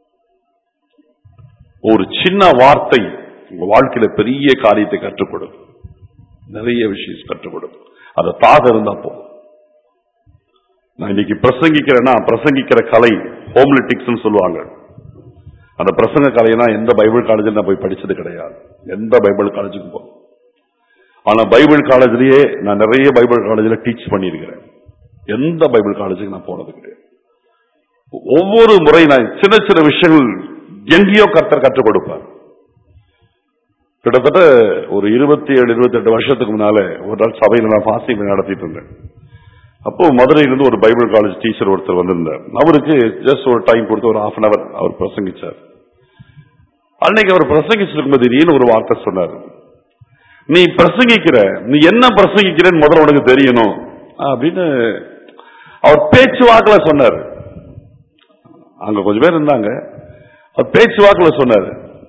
ஒரு சின்ன வார்த்தை உங்க வாழ்க்கையில பெரிய காரியத்தை கற்றுக் கொடுக்கும் நிறைய விஷயம் கற்றுக் கொடுக்கும் அந்த தாகம் இருந்தா போதும் நான் இன்னைக்கு பிரசங்கிக்கிறேன்னா பிரசங்கிக்கிற கலை ஹோம்லிட்டிக்ஸ் சொல்லுவாங்க அந்த பிரசங்க கலையெல்லாம் எந்த பைபிள் காலேஜில் நான் போய் படிச்சது கிடையாது எந்த பைபிள் காலேஜுக்கு போ ஆனா பைபிள் காலேஜ்லயே நான் நிறைய பைபிள் காலேஜ்ல டீச் பண்ணியிருக்கிறேன் எந்த பைபிள் காலேஜுக்கு நான் போனது கிடையாது ஒவ்வொரு முறை நான் சின்ன சின்ன விஷயங்கள் எங்கேயோ கர்த்தர் கற்றுக் கொடுப்பார் கிட்டத்தட்ட ஒரு இருபத்தி ஏழு இருபத்தி எட்டு வருஷத்துக்கு முன்னால ஒரு நாள் சபையில நான் பாசிங் நடத்திட்டு இருந்தேன் அப்போ மதுரையிலிருந்து ஒரு பைபிள் காலேஜ் டீச்சர் ஒருத்தர் வந்திருந்தார் அவருக்கு ஜஸ்ட் ஒரு டைம் கொடுத்து ஒரு ஹாஃப் அன் அவர் அவர் பிரசங்கிச்சார் அன்னைக்கு அவர் பிரசங்கிச்சிருக்கும் போது திடீர்னு ஒரு வார்த்தை சொன்னார் நீ பிரசங்கிக்கிற நீ என்ன பிரசங்கிக்கிறேன்னு முதல்ல உனக்கு தெரியணும் அப்படின்னு அவர் பேச்சு வாக்குல சொன்னார் அங்க கொஞ்சம் பேர் இருந்தாங்க அவர் பேச்சு வாக்குல சொன்னார்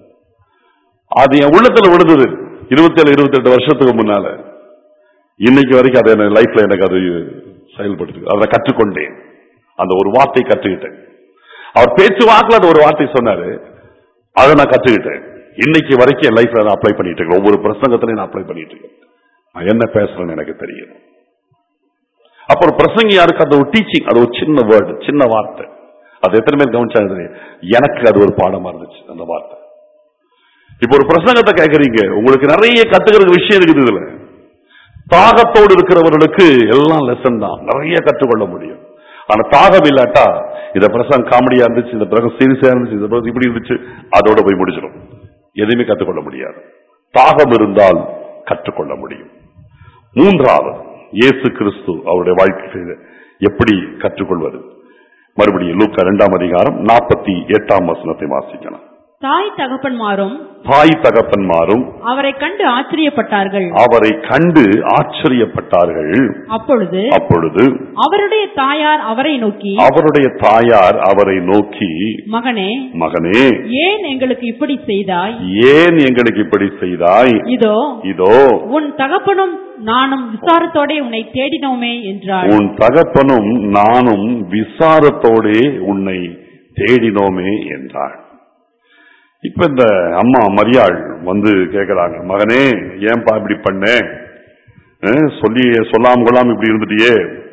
அது என் உள்ளத்துல விழுந்தது இருபத்தி ஏழு இருபத்தி எட்டு வருஷத்துக்கு முன்னால இன்னைக்கு வரைக்கும் அது என் லைஃப்ல எனக்கு அது செயல்பட்டு அதை கற்றுக்கொண்டேன் அந்த ஒரு வார்த்தை கற்றுக்கிட்டேன் அவர் பேச்சு வாக்குல அந்த ஒரு வார்த்தை சொன்னாரு அதை நான் கற்றுக்கிட்டேன் இன்னைக்கு வரைக்கும் என் லைஃப்ல நான் அப்ளை பண்ணிட்டு இருக்கேன் ஒவ்வொரு பிரசங்கத்திலையும் நான் அப்ளை பண்ணிட்டு இருக்கேன் நான் என்ன பேசுறேன்னு எனக்கு தெரியும் அப்புறம் பிரசங்கி யாருக்கு அது ஒரு டீச்சிங் அது ஒரு சின்ன வேர்டு சின்ன வார்த்தை அது எத்தனை பேர் கவனிச்சாங்க தெரியும். எனக்கு அது ஒரு பாடமா இருந்துச்சு அந்த வார்த்தை இப்ப ஒரு பிரசங்கத்தை கேட்கறீங்க உங்களுக்கு நிறைய கத்துக்கிற விஷயம் இருக்குது இதுல தாகத்தோடு இருக்கிறவர்களுக்கு எல்லாம் லெசன் தான் நிறைய கற்றுக்கொள்ள முடியும் ஆனா தாகம் இல்லாட்டா இந்த பிரசங்கம் காமெடியா இருந்துச்சு இந்த பிரசங்கம் சீரியஸா இருந்துச்சு இந்த பிரசங்கம் இப்படி இருந்துச்சு அதோட போய் முடிச்சிடும் எதையுமே கற்றுக்கொள்ள முடியாது தாகம் இருந்தால் கற்றுக்கொள்ள முடியும் மூன்றாவது இயேசு கிறிஸ்து அவருடைய வாழ்க்கையில் எப்படி கற்றுக்கொள்வது மறுபடியும் லூக்கா இரண்டாம் அதிகாரம் நாற்பத்தி எட்டாம் வசனத்தை வாசிக்கலாம்
தாய் தகப்பன்மாரும்
தாய் தகப்பன்மாரும்
அவரை கண்டு ஆச்சரியப்பட்டார்கள்
அவரை கண்டு ஆச்சரியப்பட்டார்கள்
அப்பொழுது
அப்பொழுது
அவருடைய தாயார் அவரை நோக்கி
அவருடைய தாயார் அவரை நோக்கி
மகனே
மகனே
ஏன் எங்களுக்கு இப்படி செய்தாய்
ஏன் எங்களுக்கு இப்படி செய்தாய்
இதோ
இதோ
உன் தகப்பனும் நானும் விசாரத்தோடே உன்னை தேடினோமே என்றாள்
உன் தகப்பனும் நானும் விசாரத்தோடே உன்னை தேடினோமே என்றாள் இப்ப இந்த அம்மா மரியாள் வந்து கேக்குறாங்க மகனே ஏன்பா இப்படி பண்ண அஹ், சொல்லி சொல்லாம கொள்ளாம இப்படி இருந்துட்டியே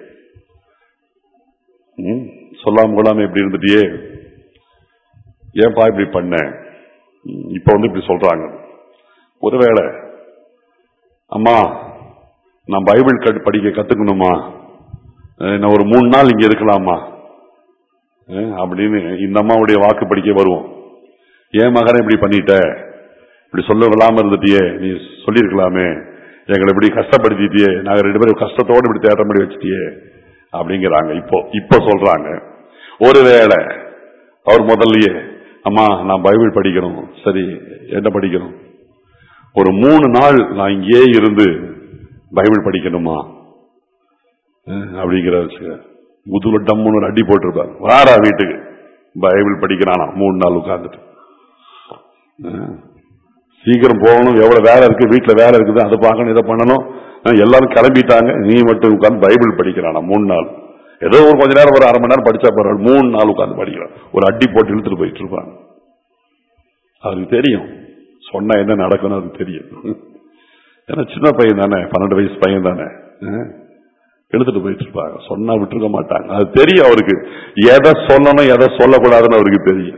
ம், சொல்லாம கொள்ளாம இப்படி இருந்துட்டியே ஏன்பா இப்படி பண்ண ம், இப்ப வந்து இப்படி சொல்றாங்க ஒருவேளை அம்மா நான் பைபிள் கட் படிக்க கத்துக்கணுமா அஹ், நான் ஒரு மூணு நாள் இங்க இருக்கலாமா அஹ், அப்படின்னு இந்த அம்மாவுடைய வாக்கு படிக்க வருவோம் ஏன் மகனை இப்படி பண்ணிட்ட இப்படி சொல்ல விடாம இருந்துட்டியே நீ சொல்லியிருக்கலாமே எங்களை இப்படி கஷ்டப்படுத்திட்டியே நாங்க ரெண்டு பேரும் கஷ்டத்தோடு இப்படி தேட்டம்படி வச்சுட்டியே அப்படிங்கிறாங்க இப்போ இப்போ சொல்றாங்க ஒருவேளை அவர் முதல்லயே அம்மா நான் பைபிள் படிக்கணும் சரி என்ன படிக்கணும் ஒரு மூணு நாள் நான் இங்கேயே இருந்து பைபிள் படிக்கணுமா அஹ், அப்படிங்கிற வச்சுக்க. முதுகுல டம்முன்னு ஒரு அடி போட்டிருப்பார் வாரா வீட்டுக்கு பைபிள் படிக்கிறானா மூணு நாள் உட்கார்ந்துட்டு அஹ், சீக்கிரம் போகணும் எவ்வளவு வேலை இருக்கு வீட்டுல வேலை இருக்குது அதை பார்க்கணும் இதை பண்ணணும் அஹ், எல்லாரும் கிளம்பிட்டாங்க நீ மட்டும் உட்கார்ந்து பைபிள் படிக்கிறானா மூணு நாள் ஏதோ ஒரு கொஞ்ச நேரம் ஒரு அரை மணி நேரம் படிச்சா பரவாயில்ல மூணு நாள் உட்கார்ந்து படிக்கிறான் ஒரு அடி போட்டு இழுத்துட்டு போயிட்டு இருப்பாங்க அவருக்கு தெரியும் சொன்னா என்ன நடக்கணும் அது தெரியும் ஏன்னா சின்ன பையன் தானே பன்னெண்டு வயசு பையன் தானே அஹ், எடுத்துட்டு போயிட்டு இருப்பாங்க சொன்னா விட்டுருக்க மாட்டாங்க அது தெரியும் அவருக்கு எதை சொல்லணும் எதை சொல்லக்கூடாதுன்னு அவருக்கு தெரியும்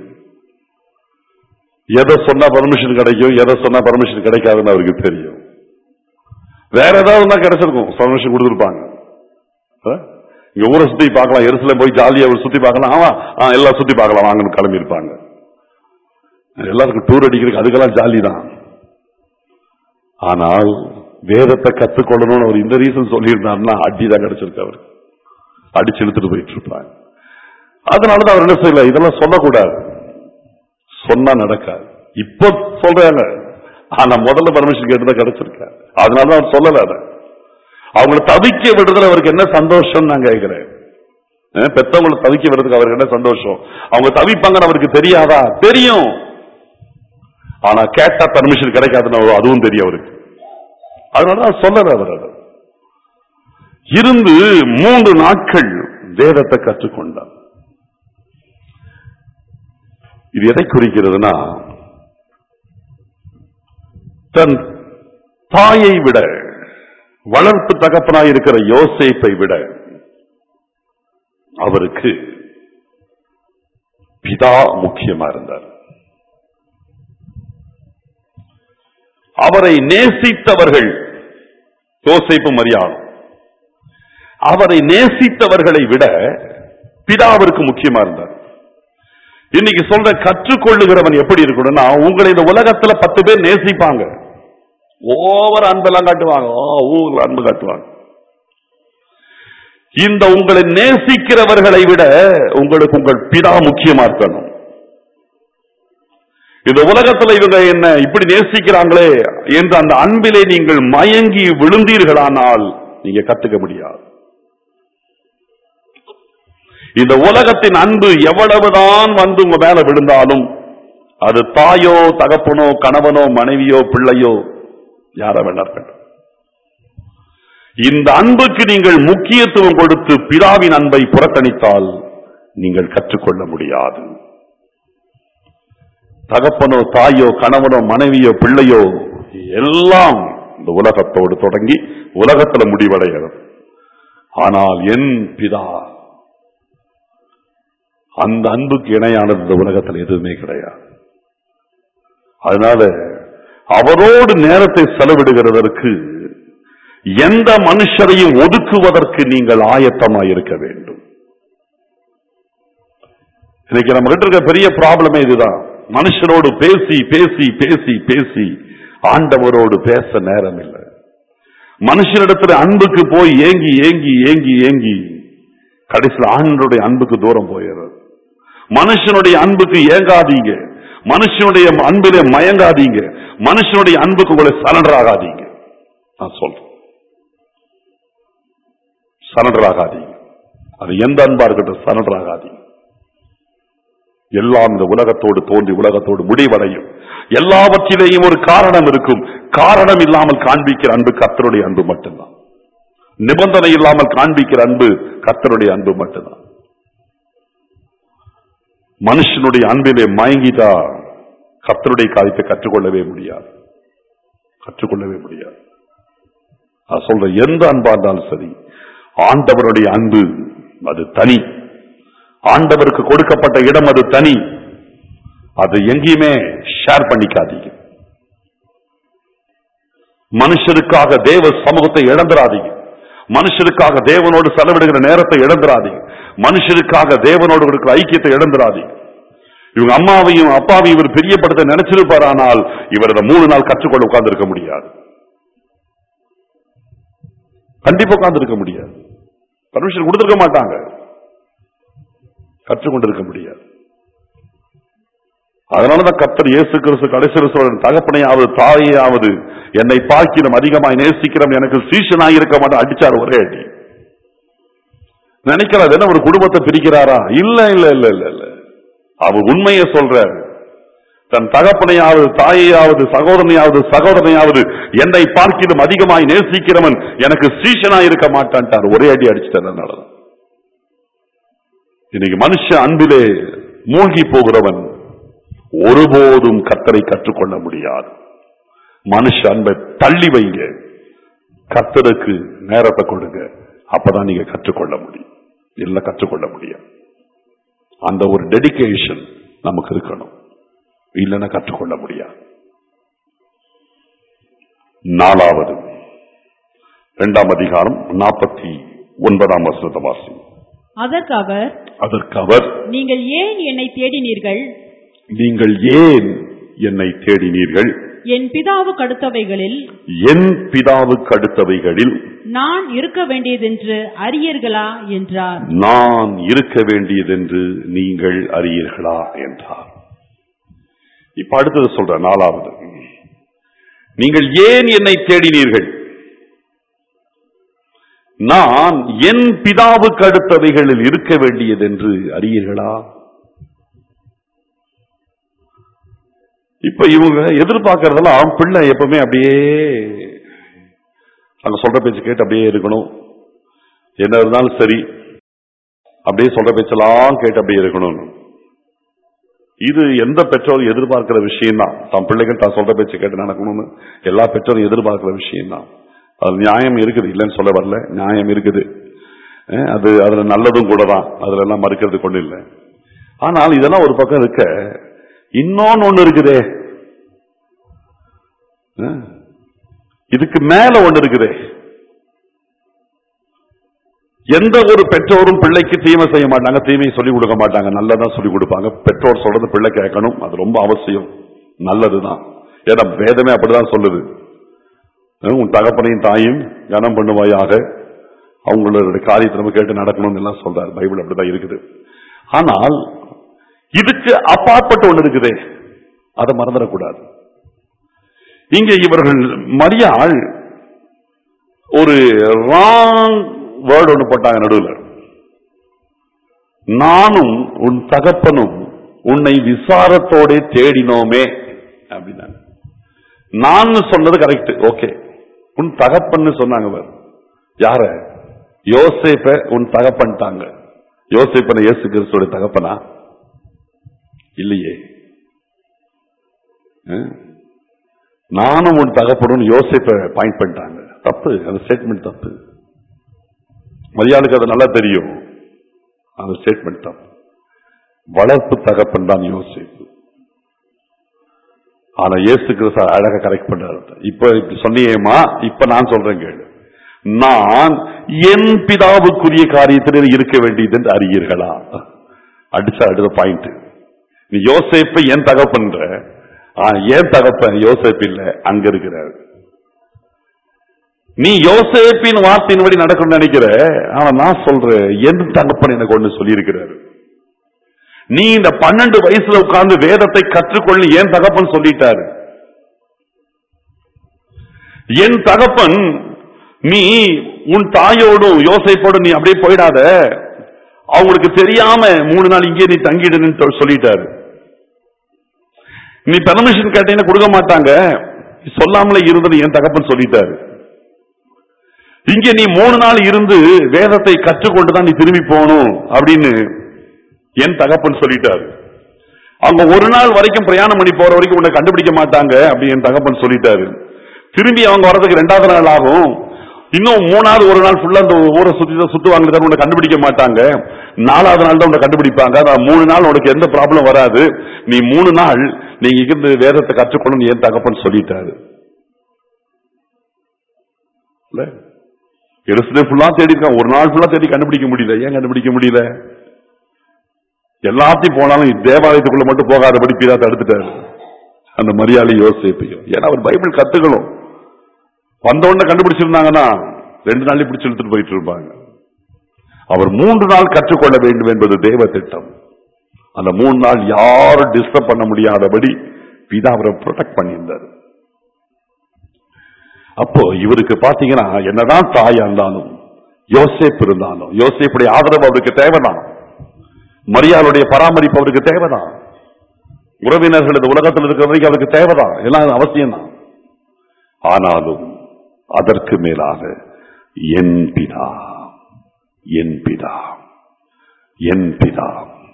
எதை சொன்னா பர்மிஷன் கிடைக்கும் எதை சொன்னா பர்மிஷன் கிடைக்காதுன்னு அவருக்கு தெரியும் வேற ஏதாவது கிடைச்சிருக்கும் பர்மிஷன் கொடுத்துருப்பாங்க அஹ், இங்க ஊரை சுத்தி பார்க்கலாம் எருசலேம் போய் ஜாலியா சுத்தி பார்க்கலாம் ஆமா ஆ, எல்லாம் சுத்தி பார்க்கலாம் வாங்கன்னு கிளம்பி இருப்பாங்க எல்லாருக்கும் டூர் அடிக்கிறதுக்கு அதுக்கெல்லாம் ஜாலி தான் ஆனால் வேதத்தை கத்துக்கொள்ளணும்னு அவர் இந்த ரீசன் சொல்லியிருந்தாருன்னா அடி தான் கிடைச்சிருக்கு அவருக்கு அடிச்சு இழுத்துட்டு போயிட்டு இருப்பாங்க அதனாலதான் அவர் என்ன செய்யல இதெல்லாம் சொல்லக்கூடாது சொன்னா நடக்காது இப்போ சொல்றாங்க ஆனா முதல்ல பர்மிஷன் கேட்டுதான் கிடைச்சிருக்க அதனாலதான் அவர் சொல்லல அதை அவங்கள தவிக்க விடுறதுல அவருக்கு என்ன சந்தோஷம் நான் கேட்கிறேன் அஹ், பெத்தவங்களை தவிக்க விடுறதுக்கு அவருக்கு என்ன சந்தோஷம் அவங்க தவிப்பாங்கன்னு அவருக்கு தெரியாதா தெரியும் ஆனா கேட்டா பர்மிஷன் கிடைக்காதுன்னு அவரு- அதுவும் தெரியும் அவருக்கு அதனாலதான் சொல்லல அவர் அதை இருந்து மூன்று நாட்கள் வேதத்தை கற்றுக்கொண்டார் இது எதை குறிக்கிறதுனா தன் தாயை விட வளர்ப்பு தகப்பனாய் இருக்கிற யோசேப்பை விட அவருக்கு பிதா முக்கியமா இருந்தார் அவரை நேசித்தவர்கள் யோசேப்பு மரியாதை அவரை நேசித்தவர்களை விட பிதாவிற்கு முக்கியமா இருந்தார் இன்னைக்கு சொல்ற கற்றுக்கொள்ளுகிறவன் எப்படி இருக்கணும்னா உங்களை இந்த உலகத்துல பத்து பேர் நேசிப்பாங்க ஓவர் அன்பெல்லாம் காட்டுவாங்க ஓ ஊர்ல அன்பு காட்டுவாங்க இந்த உங்களை நேசிக்கிறவர்களை விட உங்களுக்கு உங்கள் பிதா முக்கியமா இருக்கணும் இந்த உலகத்துல இவங்க என்ன இப்படி நேசிக்கிறாங்களே என்று அந்த அன்பிலே நீங்கள் மயங்கி விழுந்தீர்களானால் நீங்க கத்துக்க முடியாது இந்த உலகத்தின் அன்பு எவ்வளவுதான் வந்து உங்க மேல விழுந்தாலும் அது தாயோ தகப்பனோ கணவனோ மனைவியோ பிள்ளையோ யார வேணா இருக்கட்டும் இந்த அன்புக்கு நீங்கள் முக்கியத்துவம் கொடுத்து பிதாவின் அன்பை புறக்கணித்தால் நீங்கள் கற்றுக்கொள்ள முடியாது தகப்பனோ தாயோ கணவனோ மனைவியோ பிள்ளையோ எல்லாம் இந்த உலகத்தோடு தொடங்கி உலகத்துல முடிவடைகிறது ஆனால் என் பிதா அந்த அன்புக்கு இணையானது இந்த உலகத்தில் எதுவுமே கிடையாது அதனால அவரோடு நேரத்தை செலவிடுகிறதற்கு எந்த மனுஷரையும் ஒதுக்குவதற்கு நீங்கள் ஆயத்தமாய் இருக்க வேண்டும் இன்னைக்கு நம்ம கிட்ட இருக்க பெரிய ப்ராப்ளமே இதுதான் மனுஷரோடு பேசி பேசி பேசி பேசி ஆண்டவரோடு பேச நேரம் இல்லை மனுஷனிடத்துல அன்புக்கு போய் ஏங்கி ஏங்கி ஏங்கி ஏங்கி கடைசியில் ஆண்டருடைய அன்புக்கு தூரம் போயிடுறது மனுஷனுடைய அன்புக்கு ஏங்காதீங்க மனுஷனுடைய அன்பிலே மயங்காதீங்க மனுஷனுடைய அன்புக்கு உங்களை சரண்டர் ஆகாதீங்க நான் சொல்றேன் சரண்டர் ஆகாதீங்க அது எந்த அன்பா இருக்கட்டும் சரண்டர் ஆகாதீங்க எல்லாம் இந்த உலகத்தோடு தோன்றி உலகத்தோடு முடிவடையும் எல்லாவற்றிலேயும் ஒரு காரணம் இருக்கும் காரணம் இல்லாமல் காண்பிக்கிற அன்பு கத்தருடைய அன்பு மட்டும்தான் நிபந்தனை இல்லாமல் காண்பிக்கிற அன்பு கத்தருடைய அன்பு மட்டும்தான் மனுஷனுடைய அன்பிலே மயங்கிட்டா கத்தருடைய காரியத்தை கற்றுக்கொள்ளவே முடியாது கற்றுக்கொள்ளவே முடியாது நான் சொல்ற எந்த அன்பா இருந்தாலும் சரி ஆண்டவருடைய அன்பு அது தனி ஆண்டவருக்கு கொடுக்கப்பட்ட இடம் அது தனி அது எங்கேயுமே ஷேர் பண்ணிக்காதீங்க மனுஷருக்காக தேவ சமூகத்தை இழந்துராதீங்க மனுஷருக்காக தேவனோடு செலவிடுகிற நேரத்தை இழந்துராதீங்க மனுஷருக்காக தேவனோடு இருக்கிற ஐக்கியத்தை இழந்துராதீங்க இவங்க அம்மாவையும் அப்பாவையும் இவர் பிரியப்படுத்த நினைச்சிருப்பாரானால் இவர் இதை மூணு நாள் கற்றுக்கொள்ள உட்கார்ந்து இருக்க முடியாது கண்டிப்பா உட்கார்ந்து இருக்க முடியாது பர்மிஷன் கொடுத்திருக்க மாட்டாங்க கற்றுக்கொண்டிருக்க முடியாது அதனாலதான் கத்தர் இயேசு கிறிஸ்து கடைசி சோழன் தகப்பனையாவது தாயையாவது என்னை பார்க்கிறோம் அதிகமாய் நேசிக்கிறோம் எனக்கு சீஷனாய் இருக்க மாட்டேன் அடிச்சார் ஒரே அடி நினைக்கிறார் என்ன ஒரு குடும்பத்தை பிரிக்கிறாரா இல்ல இல்ல இல்ல இல்ல இல்ல அவர் உண்மையை சொல்றாரு தன் தகப்பனையாவது தாயையாவது சகோதரனையாவது சகோதரனையாவது என்னை பார்க்கிலும் அதிகமாய் நேசிக்கிறவன் எனக்கு சீஷனாய் இருக்க மாட்டான்ட்டார் ஒரே அடி அடிச்சிட்டார் அதனாலதான் இன்னைக்கு மனுஷ அன்பிலே மூழ்கி போகிறவன் ஒருபோதும் கத்தரை கற்றுக்கொள்ள முடியாது மனுஷ அன்பை தள்ளி வைங்க கத்தருக்கு நேரத்தை கொடுங்க அப்பதான் நீங்க கற்றுக்கொள்ள முடியும் இல்ல கற்றுக்கொள்ள முடியாது அந்த ஒரு டெடிகேஷன் நமக்கு இருக்கணும் இல்லைன்னா கற்றுக்கொள்ள முடியாது நாலாவது இரண்டாம் அதிகாரம் நாற்பத்தி ஒன்பதாம் வசனத்தை வாசி
அதற்கு அவர்
அதற்கு அவர்
நீங்கள் ஏன் என்னை தேடினீர்கள்
நீங்கள் ஏன் என்னை தேடினீர்கள்
என் பிதாவுக்கு அடுத்தவைகளில்
என் பிதாவுக்கு அடுத்தவைகளில்
நான் இருக்க வேண்டியதென்று அறியீர்களா என்றார்
நான் இருக்க வேண்டியதென்று நீங்கள் அறியீர்களா என்றார் இப்ப அடுத்தது சொல்ற நாலாவது நீங்கள் ஏன் என்னை தேடினீர்கள் நான் என் பிதாவுக்கு அடுத்தவைகளில் இருக்க வேண்டியதென்று அறியீர்களா இப்ப இவங்க எதிர்பார்க்கறதெல்லாம் பிள்ளை எப்பவுமே அப்படியே அங்க சொல்ற பேச்சு கேட்டு அப்படியே இருக்கணும் என்ன இருந்தாலும் சரி அப்படியே சொல்ற பேச்செல்லாம் கேட்டு அப்படியே இருக்கணும் இது எந்த பெற்றோர் எதிர்பார்க்கிற விஷயம் தான் தன் பிள்ளைகள் தான் சொல்ற பேச்சு கேட்டு நடக்கணும்னு எல்லா பெற்றோரும் எதிர்பார்க்கிற விஷயம் தான் அது நியாயம் இருக்குது இல்லைன்னு சொல்ல வரல நியாயம் இருக்குது அஹ் அது அதுல நல்லதும் கூட தான் அதுல எல்லாம் மறுக்கிறது கொண்டு இல்லை ஆனால் இதெல்லாம் ஒரு பக்கம் இருக்க இன்னொன்னு ஒண்ணு இருக்குதே அஹ் இதுக்கு மேல ஒண்ணு இருக்குதே எந்த ஒரு பெற்றோரும் பிள்ளைக்கு தீமை செய்ய மாட்டாங்க தீமையை சொல்லிக் கொடுக்க மாட்டாங்க நல்லதா சொல்லிக் கொடுப்பாங்க பெற்றோர் சொல்றது பிள்ளை கேட்கணும் அது ரொம்ப அவசியம் நல்லதுதான் ஏன்னா வேதமே அப்படிதான் சொல்லுது அஹ் உன் தகப்பனையும் தாயும் கனம் பண்ணுவாயாக அவங்களோட காரியத்தை நம்ம கேட்டு நடக்கணும்னு எல்லாம் சொல்றாரு பைபிள் அப்படிதான் இருக்குது ஆனால் இதுக்கு அப்பாற்பட்ட ஒண்ணு இருக்குதே அதை மறந்துடக்கூடாது இங்க இவர்கள் மரியாள் ஒரு ராங் வேர்டு ஒன்று போட்டாங்க நடுவில் நானும் உன் தகப்பனும் உன்னை விசாரத்தோட தேடினோமே அப்படின்னாங்க நான் சொன்னது கரெக்ட் ஓகே உன் தகப்பன்னு சொன்னாங்க பாரு. யார யோசேப்ப உன் தகப்பன்ட்டாங்க யோசேப்பன இயேசு கிறிஸ்துவோட தகப்பனா இல்லையே அஹ்? நானும் உன் தகப்பனும் யோசிப்ப பாயிண்ட் பண்ணிட்டாங்க தப்பு அந்த ஸ்டேட்மெண்ட் தப்பு மரியாளுக்கு அது நல்லா தெரியும் அந்த ஸ்டேட்மெண்ட் தப்பு வளர்ப்பு தகப்பன் தான் யோசிப்பு ஆனா இயேசு கிறிஸ்து அழகா கரெக்ட் பண்றாரு இப்ப இப்படி சொன்னியேமா இப்ப நான் சொல்றேன் கேளு நான் என் பிதாவுக்குரிய காரியத்தில் இருக்க வேண்டியது என்று அறியீர்களா அடிச்ச அடுத்த பாயிண்ட் நீ யோசேப்பை என் தகப்பன்ற ஆ, ஏன் தகப்பன் யோசேப் இல்ல அங்க இருக்கிறார் நீ யோசேப்பின் வார்த்தையின்படி நடக்கணும்னு நினைக்கிற ஆனா நான் சொல்றேன் என் தகப்பன் எனக்கு ஒண்ணு சொல்லி இருக்கிறாரு நீ இந்த பன்னெண்டு வயசுல உட்கார்ந்து வேதத்தை கற்றுக்கொள்ள ஏன் தகப்பன் சொல்லிட்டாரு என் தகப்பன் நீ உன் தாயோடும் யோசைப்போடும் நீ அப்படியே போயிடாத அவங்களுக்கு தெரியாம மூணு நாள் இங்கே நீ தங்கிடுன்னு சொ- சொல்லிட்டாரு நீ பெர்மிஷன் கேட்டீங்கன்னா கொடுக்க மாட்டாங்க சொல்லாமலே இருந்தது என் தகப்பன் சொல்லிட்டாரு இங்க நீ மூணு நாள் இருந்து வேதத்தை கற்றுக்கொண்டு நீ திரும்பி போகணும் அப்படின்னு என் தகப்பன் சொல்லிட்டாரு அவங்க ஒரு நாள் வரைக்கும் பிரயாணம் பண்ணி போற வரைக்கும் உன்னை கண்டுபிடிக்க மாட்டாங்க அப்படி என் தகப்பன் சொல்லிட்டாரு திரும்பி அவங்க வர்றதுக்கு ரெண்டாவது நாள் ஆகும் இன்னும் மூணாவது ஒரு நாள் ஃபுல்லா அந்த ஊரை சுத்தி தான் சுத்துவாங்க உன்னை கண்டுபிடிக்க மாட்டாங்க நாலாவது நாள் தான் உன்னை கண்டுபிடிப்பாங்க அதான் மூணு நாள் உனக்கு எந்த ப்ராப்ளம் வராது நீ மூணு நாள் நீங்க இருந்து வேதத்தை கற்றுக்கொள்ளணும் என் தகப்பன் சொல்லிட்டாரு இல்ல எருசலேம் ஃபுல்லா தேடி இருக்கான் ஒரு நாள் ஃபுல்லா தேடி கண்டுபிடிக்க முடியல ஏன் கண்டுபிடிக்க முடியல எல்லாத்தையும் போனாலும் தேவாலயத்துக்குள்ள மட்டும் போகாதபடி பீதா தடுத்துட்டாரு அந்த மரியாதை யோசிப்பையும் ஏன்னா அவர் பைபிள் கத்துக்கணும் வந்த உடனே கண்டுபிடிச்சிருந்தாங்கன்னா ரெண்டு நாளைக்கு பிடிச்சு இழுத்துட்டு போயிட்டு இருப்பாங்க அவர் மூன்று நாள் கற்றுக்கொள்ள வேண்டும் என்பது தேவ திட்டம் அந்த மூணு நாள் யாரும் டிஸ்டர்ப் பண்ண முடியாதபடி பிதா அவரை ப்ரொடெக்ட் பண்ணியிருந்தார் அப்போ இவருக்கு பாத்தீங்கன்னா என்னதான் தாயா இருந்தாலும் யோசேப் இருந்தாலும் யோசேப்புடைய ஆதரவு அவருக்கு தேவைதான் மரியாளுடைய பராமரிப்பு அவருக்கு தேவைதான் உறவினர்கள் இந்த உலகத்தில் இருக்கிற வரைக்கும் அவருக்கு தேவைதான் எல்லாம் அவசியம்தான் ஆனாலும் அதற்கு மேலாக என் பிதா என் பிதா என் பிதா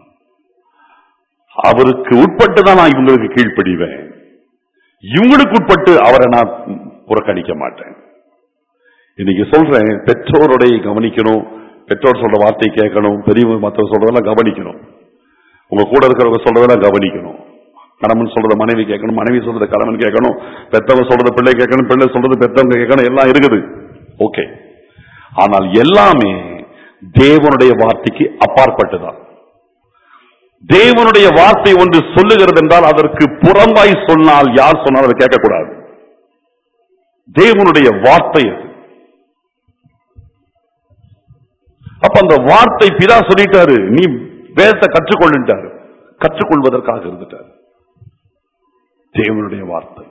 அவருக்கு உட்பட்டு தான் நான் இவங்களுக்கு கீழ்ப்படிவேன் இவங்களுக்கு உட்பட்டு அவரை நான் புறக்கணிக்க மாட்டேன் இன்னைக்கு சொல்றேன் பெற்றோருடைய கவனிக்கணும் பெற்றோர் சொல்ற வார்த்தை கேட்கணும் பெரியவங்க மற்றவங்க சொல்றதெல்லாம் கவனிக்கணும் உங்க கூட இருக்கிறவங்க சொல்றதெல்லாம் கவனிக்கணும் கணவன் சொல்றத மனைவி கேட்கணும் மனைவி சொல்றத கணவன் கேட்கணும் பெத்தவங்க சொல்றத பிள்ளை கேட்கணும் பிள்ளை சொல்றது பெத்தவங்க கேட்கணும் எல்லாம் இருக்குது ஓகே ஆனால் எல்லாமே தேவனுடைய வார்த்தைக்கு அப்பாற்பட்டுதான் தேவனுடைய வார்த்தை ஒன்று சொல்லுகிறது என்றால் அதற்கு புறம்பாய் சொன்னால் யார் சொன்னாலும் அதை கேட்கக்கூடாது தேவனுடைய வார்த்தை அது அப்ப அந்த வார்த்தை பிதா சொல்லிட்டாரு நீ வேதத்தை கற்றுக்கொள்ளுட்டாரு கற்றுக்கொள்வதற்காக இருந்துட்டார் தேவனுடைய வார்த்தை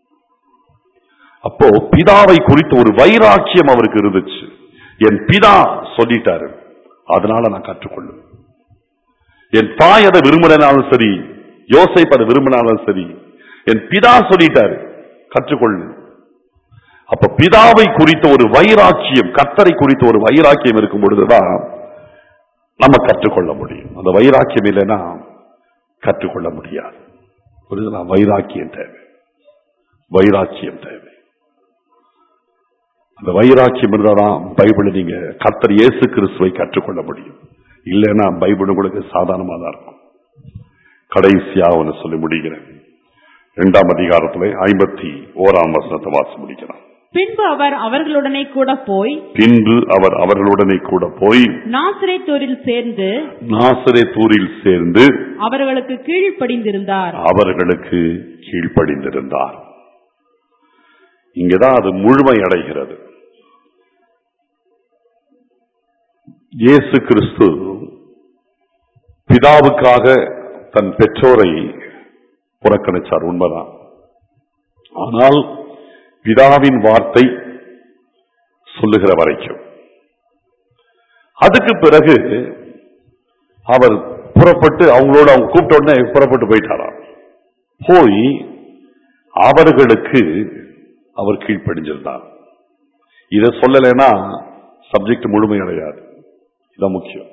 அப்போ பிதாவை குறித்த ஒரு வைராக்கியம் அவருக்கு இருந்துச்சு என் பிதா சொல்லிட்டாரு அதனால நான் கற்றுக்கொள்ளும் என் தாய் அதை விரும்பினாலும் சரி யோசைப் அதை விரும்பினாலும் சரி என் பிதா சொல்லிட்டாரு கற்றுக்கொள்ளு அப்ப பிதாவை குறித்த ஒரு வைராக்கியம் கத்தரை குறித்த ஒரு வைராக்கியம் இருக்கும் பொழுதுதான் நம்ம கற்றுக்கொள்ள முடியும் அந்த வைராக்கியம் இல்லைன்னா கற்றுக்கொள்ள முடியாது புரியுதுங்களா வைராக்கியம் தேவை வைராக்கியம் தேவை அந்த வைராக்கியம் இருந்தாதான் பைபிளை நீங்க கர்த்தர் இயேசு கிறிஸ்துவை கற்றுக்கொள்ள முடியும் இல்லைன்னா பைபிள் உங்களுக்கு சாதாரணமா தான் இருக்கும் கடைசியா ஒன்று சொல்லி முடிக்கிறேன் இரண்டாம் அதிகாரத்துல ஐம்பத்தி ஓராம் வசனத்தை வாசி முடிக்கலாம்
பின்பு அவர் அவர்களுடனே கூட போய்
பின்பு அவர் அவர்களுடனே கூட போய்
நாசிரேத்தூரில் சேர்ந்து
நாசரேத்தூரில் சேர்ந்து
அவர்களுக்கு கீழ்ப்படிந்திருந்தார்
அவர்களுக்கு கீழ்ப்படிந்திருந்தார் இங்கதான் அது முழுமை அடைகிறது இயேசு கிறிஸ்து பிதாவுக்காக தன் பெற்றோரை புறக்கணிச்சார் உண்மைதான் ஆனால் பிதாவின் வார்த்தை சொல்லுகிற வரைக்கும் அதுக்கு பிறகு அவர் புறப்பட்டு அவங்களோட அவங்க கூப்பிட்ட உடனே புறப்பட்டு போயிட்டாராம் போய் அவர்களுக்கு அவர் கீழ்ப்படிஞ்சிருந்தார் இதை சொல்லலைன்னா சப்ஜெக்ட் முழுமையடையாது இதான் முக்கியம்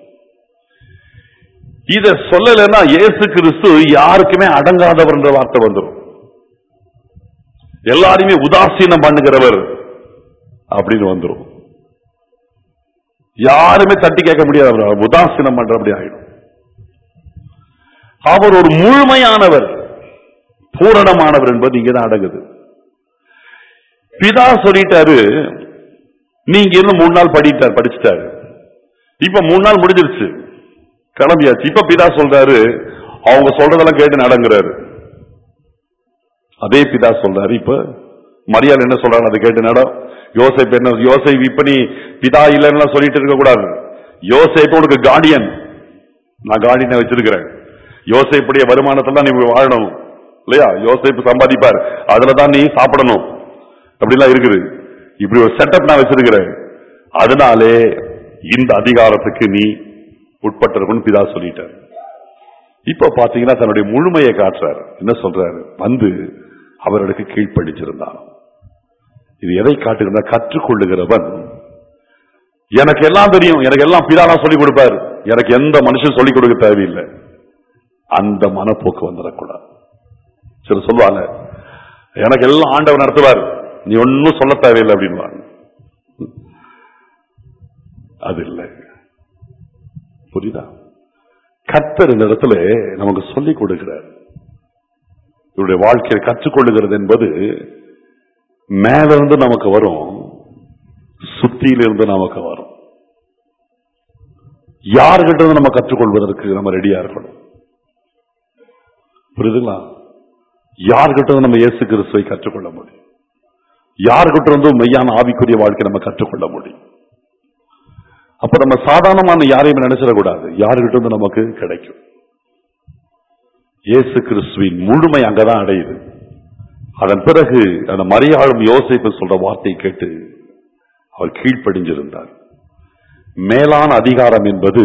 இத சொல்லலைன்னா இயேசு கிறிஸ்து யாருக்குமே அடங்காதவர்ன்ற வார்த்தை வந்துடும் எல்லாரையுமே உதாசீனம் பண்ணுகிறவர் அப்படின்னு வந்துடும் யாருமே தட்டி கேட்க முடியாது அவர் உதாசீனம் பண்றபடி ஆயிடும் அவர் ஒரு முழுமையானவர் பூரணமானவர் என்பது இங்கதான் அடங்குது பிதா சொல்லிட்டாரு நீங்க இன்னும் மூணு நாள் படிட்டார் படிச்சுட்டாரு இப்ப மூணு நாள் முடிஞ்சிருச்சு கிளம்பியாச்சு இப்ப பிதா சொல்றாரு அவங்க சொல்றதெல்லாம் கேட்டு நடங்குறாரு அதே பிதா சொல்றாரு இப்ப மரியாதை என்ன சொல்றாரு அதை கேட்டு நடம் யோசேப் என்ன யோசேப் இப்ப நீ பிதா இல்லைன்னு சொல்லிட்டு இருக்க கூடாது யோசேப் உனக்கு கார்டியன் நான் கார்டியனை வச்சிருக்கிறேன் யோசேப்புடைய வருமானத்தெல்லாம் நீ வாழணும் இல்லையா யோசேப்பு சம்பாதிப்பார் அதுல தான் நீ சாப்பிடணும் அப்படிலாம் இருக்குது இப்படி ஒரு செட்டப் நான் வச்சிருக்கிறேன் அதனாலே இந்த அதிகாரத்துக்கு நீ உட்பட்டிருக்கணும் பிதா சொல்லிட்டார் இப்ப பாத்தீங்கன்னா தன்னுடைய முழுமையை காட்டுறாரு என்ன சொல்றாரு வந்து அவர்களுக்கு கீழ்ப்படிச்சிருந்தான் இது எதை காட்டுகிறதா கற்றுக்கொள்ளுகிறவன் எனக்கு எல்லாம் தெரியும் எனக்கு எல்லாம் பிதாதான் சொல்லிக் கொடுப்பார் எனக்கு எந்த மனுஷன் சொல்லிக் கொடுக்க தேவையில்லை அந்த மனப்போக்கு வந்துடக்கூடாது சில சொல்லுவாங்க எனக்கு எல்லாம் ஆண்டவர் நடத்துவார் நீ ஒன்னும் சொல்ல தேவையில்லை அப்படின்வாங்க அது இல்லை புரியுதா கர்த்தர் இந்த இடத்துல நமக்கு சொல்லிக் கொடுக்கிறார் இவருடைய வாழ்க்கையை கற்றுக்கொள்ளுகிறது என்பது மேலிருந்து நமக்கு வரும் சுத்தியிலிருந்து நமக்கு வரும் யார்கிட்ட இருந்து நம்ம கற்றுக்கொள்வதற்கு நம்ம ரெடியா இருக்கணும் புரியுதுங்களா யார்கிட்ட இருந்து நம்ம இயேசு கிறிஸ்துவை கற்றுக்கொள்ள முடியும் யார்கிட்ட இருந்து மெய்யான ஆவிக்குரிய வாழ்க்கை நம்ம கற்றுக்கொள்ள முடியும் அப்ப நம்ம சாதாரணமான யாரையும் நினைச்சிடக்கூடாது யாருகிட்ட இருந்து நமக்கு கிடைக்கும் இயேசு கிறிஸ்துவின் முழுமை அங்கதான் அடையுது அதன் பிறகு அந்த மரியாளும் யோசிப்பு சொல்ற வார்த்தையை கேட்டு அவர் கீழ்ப்படிஞ்சிருந்தார் மேலான அதிகாரம் என்பது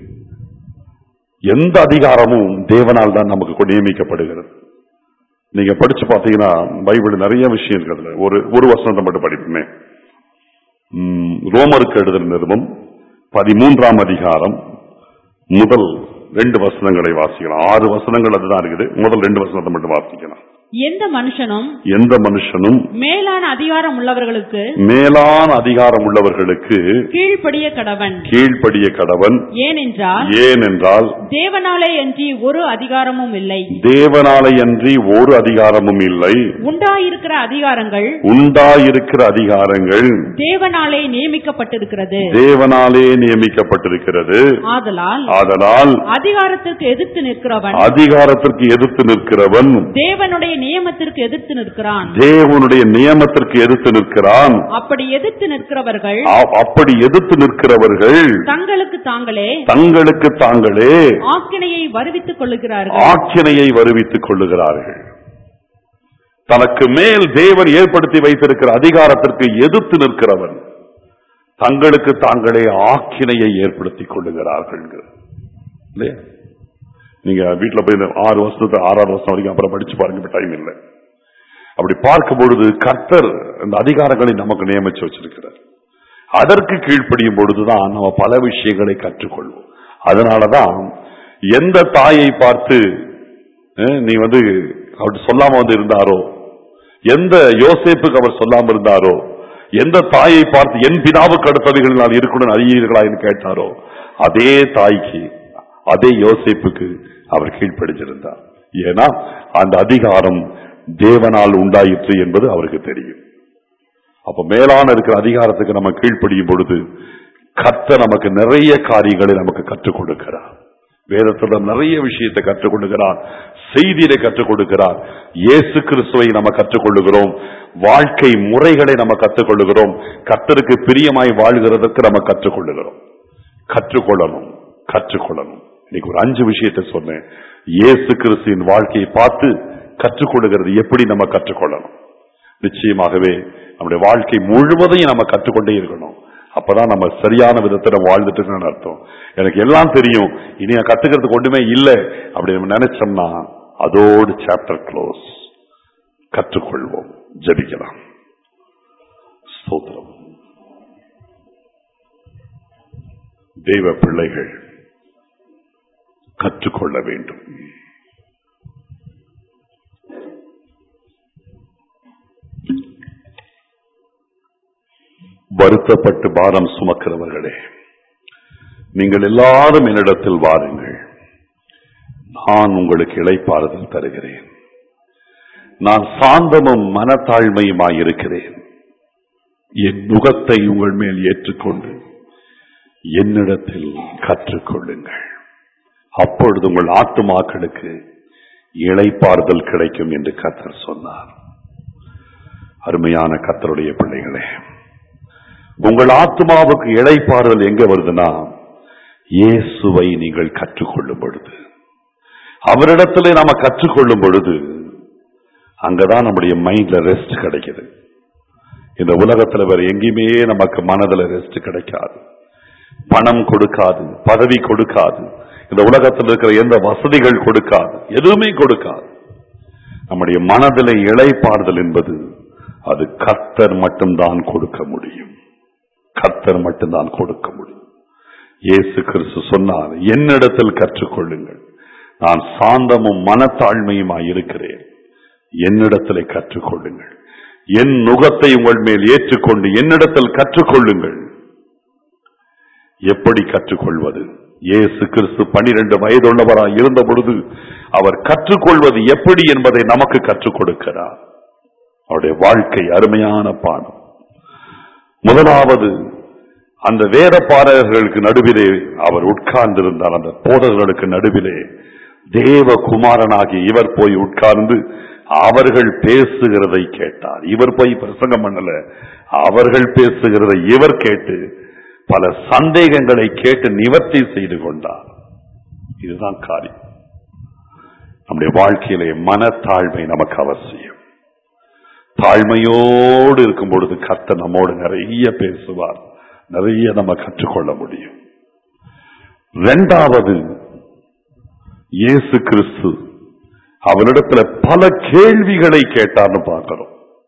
எந்த அதிகாரமும் தேவனால் தான் நமக்கு நியமிக்கப்படுகிறது நீங்க படிச்சு பாத்தீங்கன்னா பைபிள் நிறைய விஷயம் இருக்கிறதுல ஒரு ஒரு வசனத்தை மட்டும் படிப்போமே ம், ரோமருக்கு எழுதின நிருபம் பதிமூன்றாம் அதிகாரம் முதல் ரெண்டு வசனங்களை வாசிக்கலாம் ஆறு வசனங்கள் அதுதான் இருக்குது முதல் ரெண்டு வசனத்தை மட்டும் வாசிக்கலாம்
எந்த மனுஷனும்
எந்த மனுஷனும்
மேலான அதிகாரம் உள்ளவர்களுக்கு
மேலான அதிகாரம் உள்ளவர்களுக்கு
கீழ்ப்படிய கடவன்
கீழ்ப்படிய கடவன்
ஏனென்றால்
ஏனென்றால்
தேவனாலே அன்றி ஒரு அதிகாரமும் இல்லை
தேவனாலையன்றி ஒரு அதிகாரமும் இல்லை
உண்டாயிருக்கிற அதிகாரங்கள்
உண்டாயிருக்கிற அதிகாரங்கள்
தேவனாலே நியமிக்கப்பட்டிருக்கிறது
தேவனாலே நியமிக்கப்பட்டிருக்கிறது
ஆதலால்
ஆதலால்
அதிகாரத்திற்கு எதிர்த்து நிற்கிறவன்
அதிகாரத்திற்கு எதிர்த்து நிற்கிறவன்
தேவனுடைய நியமத்திற்கு எதிர்த்து நிற்கிறான்
தேவனுடைய நியமத்திற்கு எதிர்த்து நிற்கிறான்
அப்படி எதிர்த்து நிற்கிறவர்கள்
அ- அப்படி எதிர்த்து நிற்கிறவர்கள்
தங்களுக்கு தாங்களே
தங்களுக்கு தாங்களே
ஆக்கினையை வருவித்துக் கொள்ளுகிறார்கள்
ஆக்கினையை வருவித்துக் கொள்ளுகிறார்கள் தனக்கு மேல் தேவன் ஏற்படுத்தி வைத்திருக்கிற அதிகாரத்திற்கு எதிர்த்து நிற்கிறவன் தங்களுக்கு தாங்களே ஆக்கினையை ஏற்படுத்திக் கொள்ளுகிறார்கள் இல்லையா நீங்க வீட்டுல போய் இந்த ஆறு வருஷத்து ஆறாறு வருஷம் வரைக்கும் அப்புறம் படிச்சு பாருங்க இப்ப டைம் இல்லை அப்படி பார்க்கும் பொழுது கர்த்தர் இந்த அதிகாரங்களை நமக்கு நியமிச்சு வச்சிருக்கிறார் அதற்கு கீழ்ப்படியும் பொழுதுதான் நம்ம பல விஷயங்களை கற்றுக்கொள்வோம் அதனாலதான் எந்த தாயை பார்த்து அஹ், நீ வந்து அவர் சொல்லாம வந்து இருந்தாரோ எந்த யோசேப்புக்கு அவர் சொல்லாம இருந்தாரோ எந்த தாயை பார்த்து என் பிதாவுக்கு அடுத்தவைகள் நான் இருக்கணும் அறியீர்களா என்று கேட்டாரோ அதே தாய்க்கு அதே யோசேப்புக்கு அவர் கீழ்ப்படிஞ்சிருந்தார் ஏன்னா அந்த அதிகாரம் தேவனால் உண்டாயிற்று என்பது அவருக்கு தெரியும் அப்ப மேலான இருக்கிற அதிகாரத்துக்கு நம்ம கீழ்ப்படியும் பொழுது கத்த நமக்கு நிறைய காரியங்களை நமக்கு கற்றுக் கொடுக்கிறார் வேதத்துல நிறைய விஷயத்தை கற்றுக் கொடுக்கிறார் செய்தியை கற்றுக் கொடுக்கிறார் இயேசு கிறிஸ்துவை நம்ம கற்றுக்கொள்ளுகிறோம் வாழ்க்கை முறைகளை நம்ம கற்றுக்கொள்ளுகிறோம் கர்த்தருக்கு பிரியமாய் வாழ்கிறதற்கு நம்ம கற்றுக்கொள்ளுகிறோம் கற்றுக்கொள்ளணும் கற்றுக்கொள்ளணும் இன்னைக்கு ஒரு அஞ்சு விஷயத்தை சொன்னேன் இயேசு கிறிஸ்துவின் வாழ்க்கையை பார்த்து கற்றுக்கொள்ளுகிறது எப்படி நம்ம கற்றுக்கொள்ளணும் நிச்சயமாகவே நம்முடைய வாழ்க்கை முழுவதையும் நம்ம கற்றுக்கொண்டே இருக்கணும் அப்பதான் நம்ம சரியான விதத்துல வாழ்ந்துட்டு இருக்கோம்னு அர்த்தம் எனக்கு எல்லாம் தெரியும் இனி நான் கத்துக்கிறதுக்கு ஒண்ணுமே இல்லை அப்படி நம்ம நினைச்சோம்னா அதோடு சாப்டர் க்ளோஸ் கற்றுக்கொள்வோம் ஜெபிக்கலாம் ஸ்தோத்திரம் தெய்வ பிள்ளைகள் கற்றுக்கொள்ள வேண்டும் வருத்தப்பட்டு பாரம் சுமக்கிறவர்களே நீங்கள் எல்லாரும் என்னிடத்தில் வாருங்கள் நான் உங்களுக்கு இளைப்பாறுதல் தருகிறேன் நான் சாந்தமும் மனத்தாழ்மையுமாய் இருக்கிறேன் என் நுகத்தை உங்கள் மேல் ஏற்றுக்கொண்டு என்னிடத்தில் கற்றுக்கொள்ளுங்கள் அப்பொழுது உங்கள் ஆத்துமாக்களுக்கு இளைப்பாறுதல் கிடைக்கும் என்று கத்தர் சொன்னார் அருமையான கத்தருடைய பிள்ளைகளே உங்கள் ஆத்மாவுக்கு இளைப்பாறுதல் எங்க வருதுன்னா இயேசுவை நீங்கள் கற்றுக்கொள்ளும் பொழுது அவரிடத்திலே நாம கற்றுக்கொள்ளும் பொழுது அங்கதான் நம்முடைய மைண்ட்ல ரெஸ்ட் கிடைக்குது இந்த உலகத்துல வேற எங்கேயுமே நமக்கு மனதுல ரெஸ்ட் கிடைக்காது பணம் கொடுக்காது பதவி கொடுக்காது இந்த உலகத்தில் இருக்கிற எந்த வசதிகள் கொடுக்காது எதுவுமே கொடுக்காது நம்முடைய மனதிலே இளைப்பாறுதல் என்பது அது கர்த்தர் மட்டும்தான் கொடுக்க முடியும் கர்த்தர் மட்டும்தான் கொடுக்க முடியும் இயேசு கிறிஸ்து சொன்னார் என்னிடத்தில் கற்றுக்கொள்ளுங்கள் நான் சாந்தமும் மனத்தாழ்மையுமாய் இருக்கிறேன் என்னிடத்தில் கற்றுக்கொள்ளுங்கள் என் நுகத்தை உங்கள் மேல் ஏற்றுக்கொண்டு என்னிடத்தில் கற்றுக்கொள்ளுங்கள் எப்படி கற்றுக்கொள்வது இயேசு கிறிஸ்து பனிரெண்டு வயதுள்ளவராய் இருந்த பொழுது அவர் கற்றுக்கொள்வது எப்படி என்பதை நமக்கு கற்றுக் கொடுக்கிறார் அவருடைய வாழ்க்கை அருமையான பாடம் முதலாவது அந்த வேத பாடகர்களுக்கு நடுவிலே அவர் உட்கார்ந்திருந்தார் அந்த போதகர்களுக்கு நடுவிலே தேவ குமாரனாகி இவர் போய் உட்கார்ந்து அவர்கள் பேசுகிறதை கேட்டார் இவர் போய் பிரசங்கம் பண்ணல அவர்கள் பேசுகிறதை இவர் கேட்டு பல சந்தேகங்களை கேட்டு நிவர்த்தி செய்து கொண்டார் இதுதான் காரியம் நம்முடைய வாழ்க்கையிலே மனத்தாழ்மை நமக்கு அவசியம் தாழ்மையோடு இருக்கும் பொழுது கர்த்தர் நம்மோடு நிறைய பேசுவார் நிறைய நம்ம கற்றுக்கொள்ள முடியும் இரண்டாவது இயேசு கிறிஸ்து அவரிடத்துல பல கேள்விகளை கேட்டார்னு பார்க்கிறோம்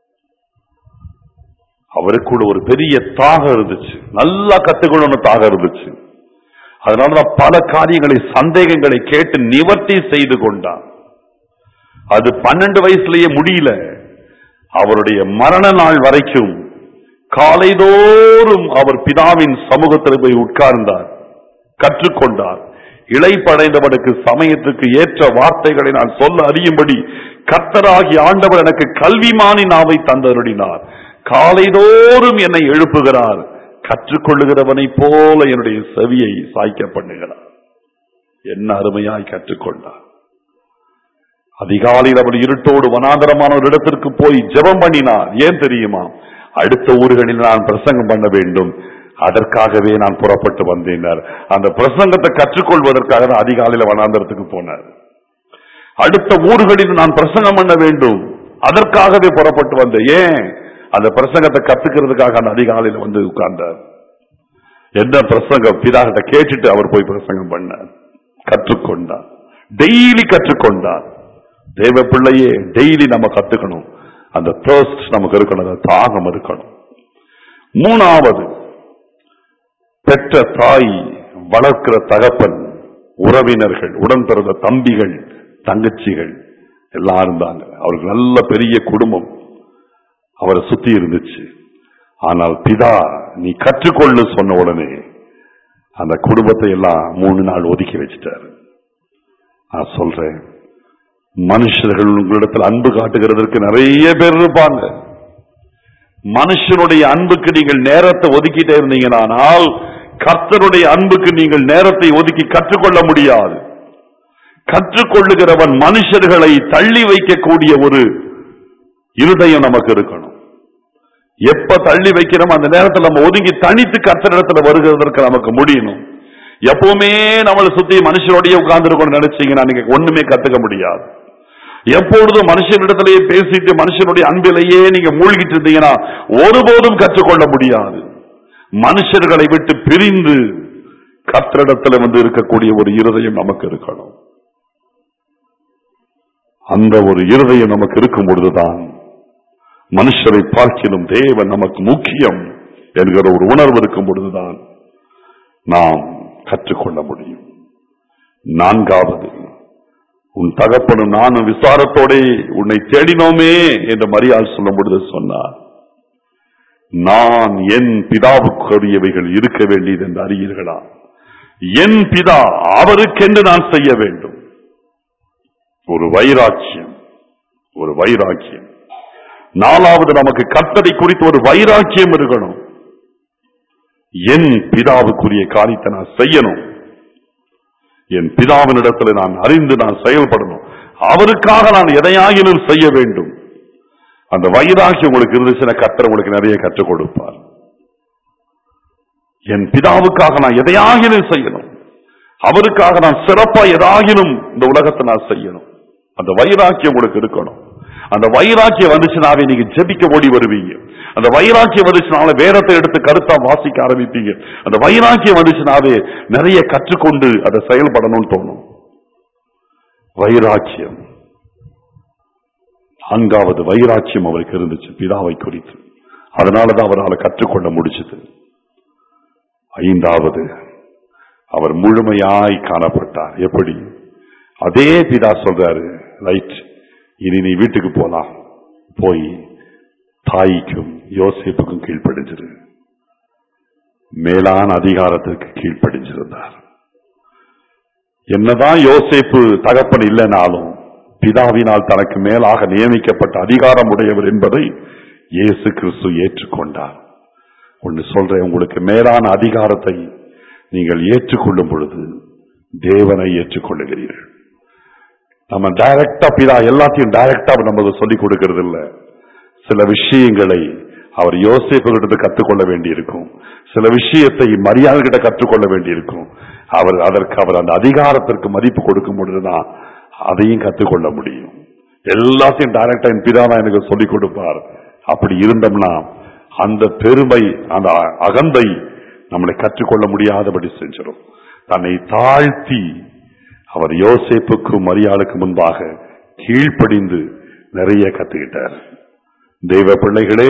அவருக்குள்ள ஒரு பெரிய தாகம் இருந்துச்சு நல்லா கத்துக்கணும்னு தாகம் இருந்துச்சு அதனாலதான் பல காரியங்களை சந்தேகங்களை கேட்டு நிவர்த்தி செய்து கொண்டார் அது பன்னெண்டு வயசுலயே முடியல அவருடைய மரண நாள் வரைக்கும் காலைதோறும் அவர் பிதாவின் சமூகத்தில் போய் உட்கார்ந்தார் கற்றுக்கொண்டார் இளைப்படைந்தவனுக்கு சமயத்துக்கு ஏற்ற வார்த்தைகளை நான் சொல்ல அறியும்படி கர்த்தராகி ஆண்டவர் எனக்கு கல்விமானி நாவை தந்தருடினார் காலைதோறும் என்னை எழுப்புகிறார் கற்றுக்கொள்ளுகிறவனைப் போல என்னுடைய செவியை சாய்க்க பண்ணுகிறார் என்ன அருமையாய் கற்றுக்கொண்டார் அதிகாலையில் அவர் இருட்டோடு வனாந்தரமான ஒரு இடத்திற்கு போய் ஜெபம் பண்ணினார் ஏன் தெரியுமா அடுத்த ஊர்களில் நான் பிரசங்கம் பண்ண வேண்டும் அதற்காகவே நான் புறப்பட்டு வந்தேனார் அந்த பிரசங்கத்தை கற்றுக்கொள்வதற்காக தான் அதிகாலையில வனாந்தரத்துக்கு போனார் அடுத்த ஊர்களில் நான் பிரசங்கம் பண்ண வேண்டும் அதற்காகவே புறப்பட்டு வந்தேன் ஏன் அந்த பிரசங்கத்தை கத்துக்கிறதுக்காக அந்த அதிகாலையில வந்து உட்கார்ந்தார் என்ன பிரசங்கம் பிதாகிட்ட கேட்டுட்டு அவர் போய் பிரசங்கம் பண்ணார் கற்றுக்கொண்டார் டெய்லி கற்றுக்கொண்டார் தேவ பிள்ளையே டெய்லி நம்ம கத்துக்கணும் அந்த thirst நமக்கு இருக்கணும் அந்த தாகம் இருக்கணும் மூணாவது பெற்ற தாய் வளர்க்கிற தகப்பன் உறவினர்கள் உடன் பிறந்த தம்பிகள் தங்கச்சிகள் எல்லாம் இருந்தாங்க அவருக்கு நல்ல பெரிய குடும்பம் அவரை சுத்தி இருந்துச்சு ஆனால் பிதா நீ கற்றுக்கொள்ளு சொன்ன உடனே அந்த குடும்பத்தை எல்லாம் மூணு நாள் ஒதுக்கி வச்சிட்டாரு நான் சொல்றேன் மனுஷர்கள் உங்களிடத்தில் அன்பு காட்டுகிறதற்கு நிறைய பேர் இருப்பாங்க மனுஷனுடைய அன்புக்கு நீங்கள் நேரத்தை ஒதுக்கிட்டே இருந்தீங்களானால் கர்த்தருடைய அன்புக்கு நீங்கள் நேரத்தை ஒதுக்கி கற்றுக்கொள்ள முடியாது கற்றுக்கொள்ளுகிறவன் மனுஷர்களை தள்ளி வைக்கக்கூடிய ஒரு இருதயம் நமக்கு இருக்கணும் எப்ப தள்ளி வைக்கிறோம் அந்த நேரத்தில் நம்ம ஒதுங்கி தனித்து கர்த்தரிடத்துல வருகிறதற்கு நமக்கு முடியணும் எப்பவுமே நம்மளை சுத்தி மனுஷரோடய உட்கார்ந்து இருக்கணும்னு நினைச்சீங்கன்னா நீங்க ஒண்ணுமே கத்துக்க முடியாது எப்பொழுதும் மனுஷனிடத்திலேயே பேசிட்டு மனுஷனுடைய அன்பிலேயே நீங்க மூழ்கிட்டு இருந்தீங்கன்னா ஒருபோதும் கற்றுக்கொள்ள முடியாது மனுஷர்களை விட்டு பிரிந்து கர்த்தரிடத்துல வந்து இருக்கக்கூடிய ஒரு இருதயம் நமக்கு இருக்கணும் அந்த ஒரு இருதயம் நமக்கு இருக்கும் பொழுதுதான் மனுஷரை பார்க்கிலும் தேவன் நமக்கு முக்கியம் என்கிற ஒரு உணர்வு இருக்கும் பொழுதுதான் நாம் கற்றுக்கொள்ள முடியும் நான்காவது உன் தகப்பனும் நானும் விசாரத்தோடே உன்னை தேடினோமே என்று மரியாள் சொல்லும் பொழுது சொன்னார் நான் என் பிதாவுக்குரியவைகள் இருக்க வேண்டியது என்று அறியீர்களா என் பிதா அவருக்கென்று நான் செய்ய வேண்டும் ஒரு வைராக்கியம் ஒரு வைராக்கியம் நாலாவது நமக்கு கர்த்தரை குறித்து ஒரு வைராக்கியம் இருக்கணும் என் பிதாவுக்குரிய காரியத்தை நான் செய்யணும் என் பிதாவினிடத்துல நான் அறிந்து நான் செயல்படணும் அவருக்காக நான் எதையாகிலும் செய்ய வேண்டும் அந்த வைராக்கியம் உங்களுக்கு இருந்துச்சுன்னா கர்த்தர் உங்களுக்கு நிறைய கற்றுக் கொடுப்பார் என் பிதாவுக்காக நான் எதையாகிலும் செய்யணும் அவருக்காக நான் சிறப்பா எதாகிலும் இந்த உலகத்தை நான் செய்யணும் அந்த வைராக்கியம் உங்களுக்கு இருக்கணும் அந்த வைராக்கியம் வந்துச்சுனாவே நீங்க ஜெபிக்க ஓடி வருவீங்க அந்த வைராக்கியம் வந்துச்சுனால வேதத்தை எடுத்து கருத்தா வாசிக்க ஆரம்பிப்பீங்க அந்த வைராக்கியம் வந்துச்சுனாவே நிறைய கற்றுக்கொண்டு அதை செயல்படணும்னு தோணும் வைராக்கியம் நான்காவது வைராக்கியம் அவருக்கு இருந்துச்சு பிதாவை குறித்து அதனாலதான் அவரால் கற்றுக்கொள்ள முடிச்சது ஐந்தாவது அவர் முழுமையாய் காணப்பட்டார் எப்படி அதே பிதா சொல்றாரு ரைட் இனி நீ வீட்டுக்கு போலாம் போய் தாய்க்கும் யோசிப்புக்கும் கீழ்ப்படிஞ்சிரு மேலான அதிகாரத்திற்கு கீழ்ப்படிஞ்சிருந்தார் என்னதான் யோசேப்பு தகப்பன் இல்லைனாலும் பிதாவினால் தனக்கு மேலாக நியமிக்கப்பட்ட அதிகாரம் உடையவர் என்பதை இயேசு கிறிஸ்து ஏற்றுக்கொண்டார் ஒன்று சொல்றேன் உங்களுக்கு மேலான அதிகாரத்தை நீங்கள் ஏற்றுக்கொள்ளும் பொழுது தேவனை ஏற்றுக்கொள்ளுகிறீர்கள் நம்ம டைரக்டா பிதா எல்லாத்தையும் டைரக்டா நமக்கு சொல்லிக் கொடுக்கிறது இல்ல சில விஷயங்களை அவர் யோசிப்பு கிட்ட கற்றுக்கொள்ள வேண்டியிருக்கும் சில விஷயத்தை மரியாதை கிட்ட கற்றுக்கொள்ள வேண்டியிருக்கும் அவர் அதற்கு அவர் அந்த அதிகாரத்திற்கு மதிப்பு கொடுக்கும் பொழுதுதான் அதையும் கற்றுக்கொள்ள முடியும் எல்லாத்தையும் டைரக்டா என் பிதா தான் எனக்கு சொல்லிக் கொடுப்பார் அப்படி இருந்தோம்னா அந்த பெருமை அந்த அகந்தை நம்மளை கற்றுக்கொள்ள முடியாதபடி செஞ்சிடும் தன்னை தாழ்த்தி அவர் யோசேப்புக்கும் மரியாளுக்கு முன்பாக கீழ்ப்படிந்து நிறைய கத்துக்கிட்டார் தெய்வ பிள்ளைகளே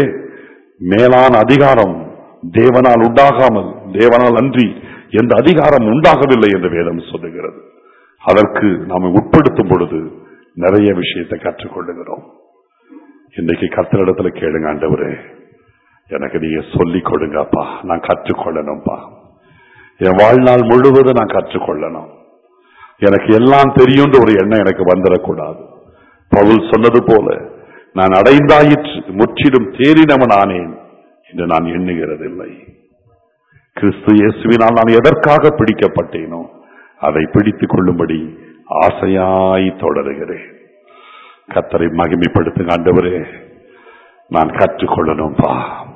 மேலான அதிகாரம் தேவனால் உண்டாகாமல் தேவனால் அன்றி எந்த அதிகாரம் உண்டாகவில்லை என்று வேதம் சொல்லுகிறது அதற்கு நாம் உட்படுத்தும் பொழுது நிறைய விஷயத்தை கற்றுக்கொள்ளுகிறோம் இன்றைக்கு கர்த்தரிடத்துல கேளுங்க ஆண்டவரே எனக்கு நீங்க சொல்லிக் கொடுங்கப்பா நான் கற்றுக்கொள்ளணும்ப்பா என் வாழ்நாள் முழுவதும் நான் கற்றுக்கொள்ளணும் எனக்கு எல்லாம் தெரியுன்ற ஒரு எண்ணம் எனக்கு வந்துடக்கூடாது பவுல் சொன்னது போல நான் அடைந்தாயிற்று முற்றிலும் தேறினவன் ஆனேன் என்று நான் எண்ணுகிறதில்லை கிறிஸ்து இயேசுவினால் நான் எதற்காக பிடிக்கப்பட்டேனோ அதை பிடித்துக் கொள்ளும்படி ஆசையாய் தொடருகிறேன் கத்தரை மகிமைப்படுத்துங்க ஆண்டவரே நான் கற்றுக்கொள்ளணும்பா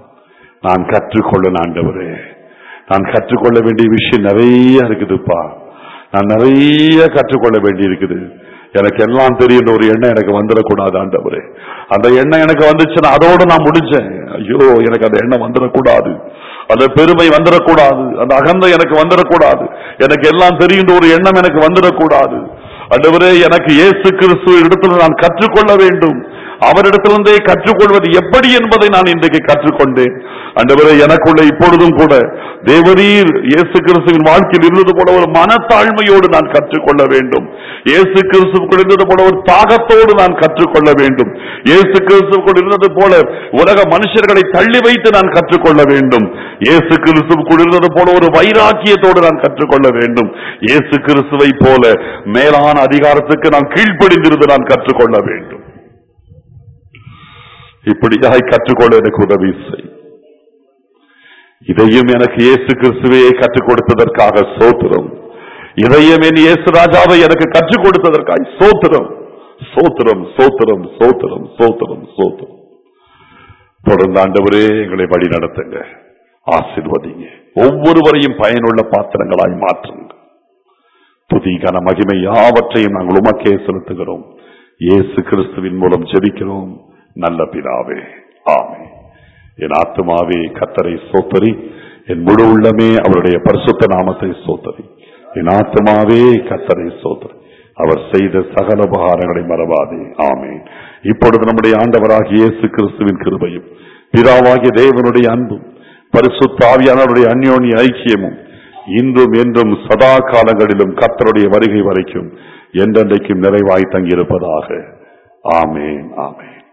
நான் கற்றுக்கொள்ளணும் ஆண்டவரே நான் கற்றுக்கொள்ள வேண்டிய விஷயம் நிறைய இருக்குதுப்பா நான் நிறைய கற்றுக்கொள்ள வேண்டி இருக்குது எனக்கு எல்லாம் தெரியும் ஒரு எண்ணம் எனக்கு வந்துடக்கூடாது ஆண்டவரே அந்த எண்ணம் எனக்கு வந்துச்சுன்னா அதோட நான் முடிஞ்சேன் ஐயோ எனக்கு அந்த எண்ணம் வந்துடக்கூடாது அந்த பெருமை வந்துடக்கூடாது அந்த அகந்தை எனக்கு வந்துடக்கூடாது எனக்கு எல்லாம் தெரியும் ஒரு எண்ணம் எனக்கு வந்துடக்கூடாது ஆண்டவரே எனக்கு இயேசு கிறிஸ்து இடத்துல நான் கற்றுக்கொள்ள வேண்டும் அவரிடத்திலிருந்தே கற்றுக்கொள்வது எப்படி என்பதை நான் இன்றைக்கு கற்றுக்கொண்டேன் ஆண்டவரே எனக்குள்ள இப்பொழுதும் கூட தேவரீர் இயேசு கிறிஸ்துவின் வாழ்க்கையில் இருந்தது போல ஒரு மனத்தாழ்மையோடு நான் கற்றுக்கொள்ள வேண்டும் இயேசு கிறிஸ்துக்குள் இருந்தது போல ஒரு தாகத்தோடு நான் கற்றுக்கொள்ள வேண்டும் இயேசு கிறிஸ்துக்குள் இருந்தது போல உலக மனுஷர்களை தள்ளி வைத்து நான் கற்றுக்கொள்ள வேண்டும் இயேசு கிறிஸ்துக்குள் இருந்தது போல ஒரு வைராக்கியத்தோடு நான் கற்றுக்கொள்ள வேண்டும் இயேசு கிறிஸ்துவை போல மேலான அதிகாரத்துக்கு நான் கீழ்ப்படிந்திருந்து நான் கற்றுக்கொள்ள வேண்டும் இப்படியாய் கற்றுக்கொள்ள எனக்கு உதவி செய் இதையும் எனக்கு இயேசு கிறிஸ்துவையே கற்றுக் கொடுத்ததற்காக சோத்திரம் இதையும் என் இயேசு ராஜாவை எனக்கு கற்றுக் கொடுத்ததற்காக சோத்திரம் சோத்திரம் சோத்திரம் சோத்திரம் சோத்திரம் சோத்திரம் தொடர்ந்து ஆண்டவரே எங்களை வழி நடத்துங்க ஆசிர்வதிங்க ஒவ்வொருவரையும் பயனுள்ள பாத்திரங்களாய் மாற்றுங்க துதி கன மகிமை யாவற்றையும் நாங்கள் உமக்கே செலுத்துகிறோம் இயேசு கிறிஸ்துவின் மூலம் ஜெபிக்கிறோம் நல்ல பிதாவே ஆமே என் ஆத்துமாவே கத்தரை சோத்தரி என் முழு உள்ளமே அவருடைய பரிசுத்த நாமத்தை சோத்தரி என் ஆத்துமாவே கத்தரை சோத்தரி அவர் செய்த சகல உபகாரங்களை மறவாதே ஆமேன் இப்பொழுது நம்முடைய ஆண்டவராகிய இயேசு கிறிஸ்துவின் கிருபையும் பிதாவாகிய தேவனுடைய அன்பும் பரிசுத்தாவியானவருடைய அந்யோன்ய ஐக்கியமும் இன்றும் என்றும் சதா காலங்களிலும் கத்தருடைய வருகை வரைக்கும் என்றென்றைக்கும் நிறைவாய் தங்கியிருப்பதாக ஆமேன் ஆமேன்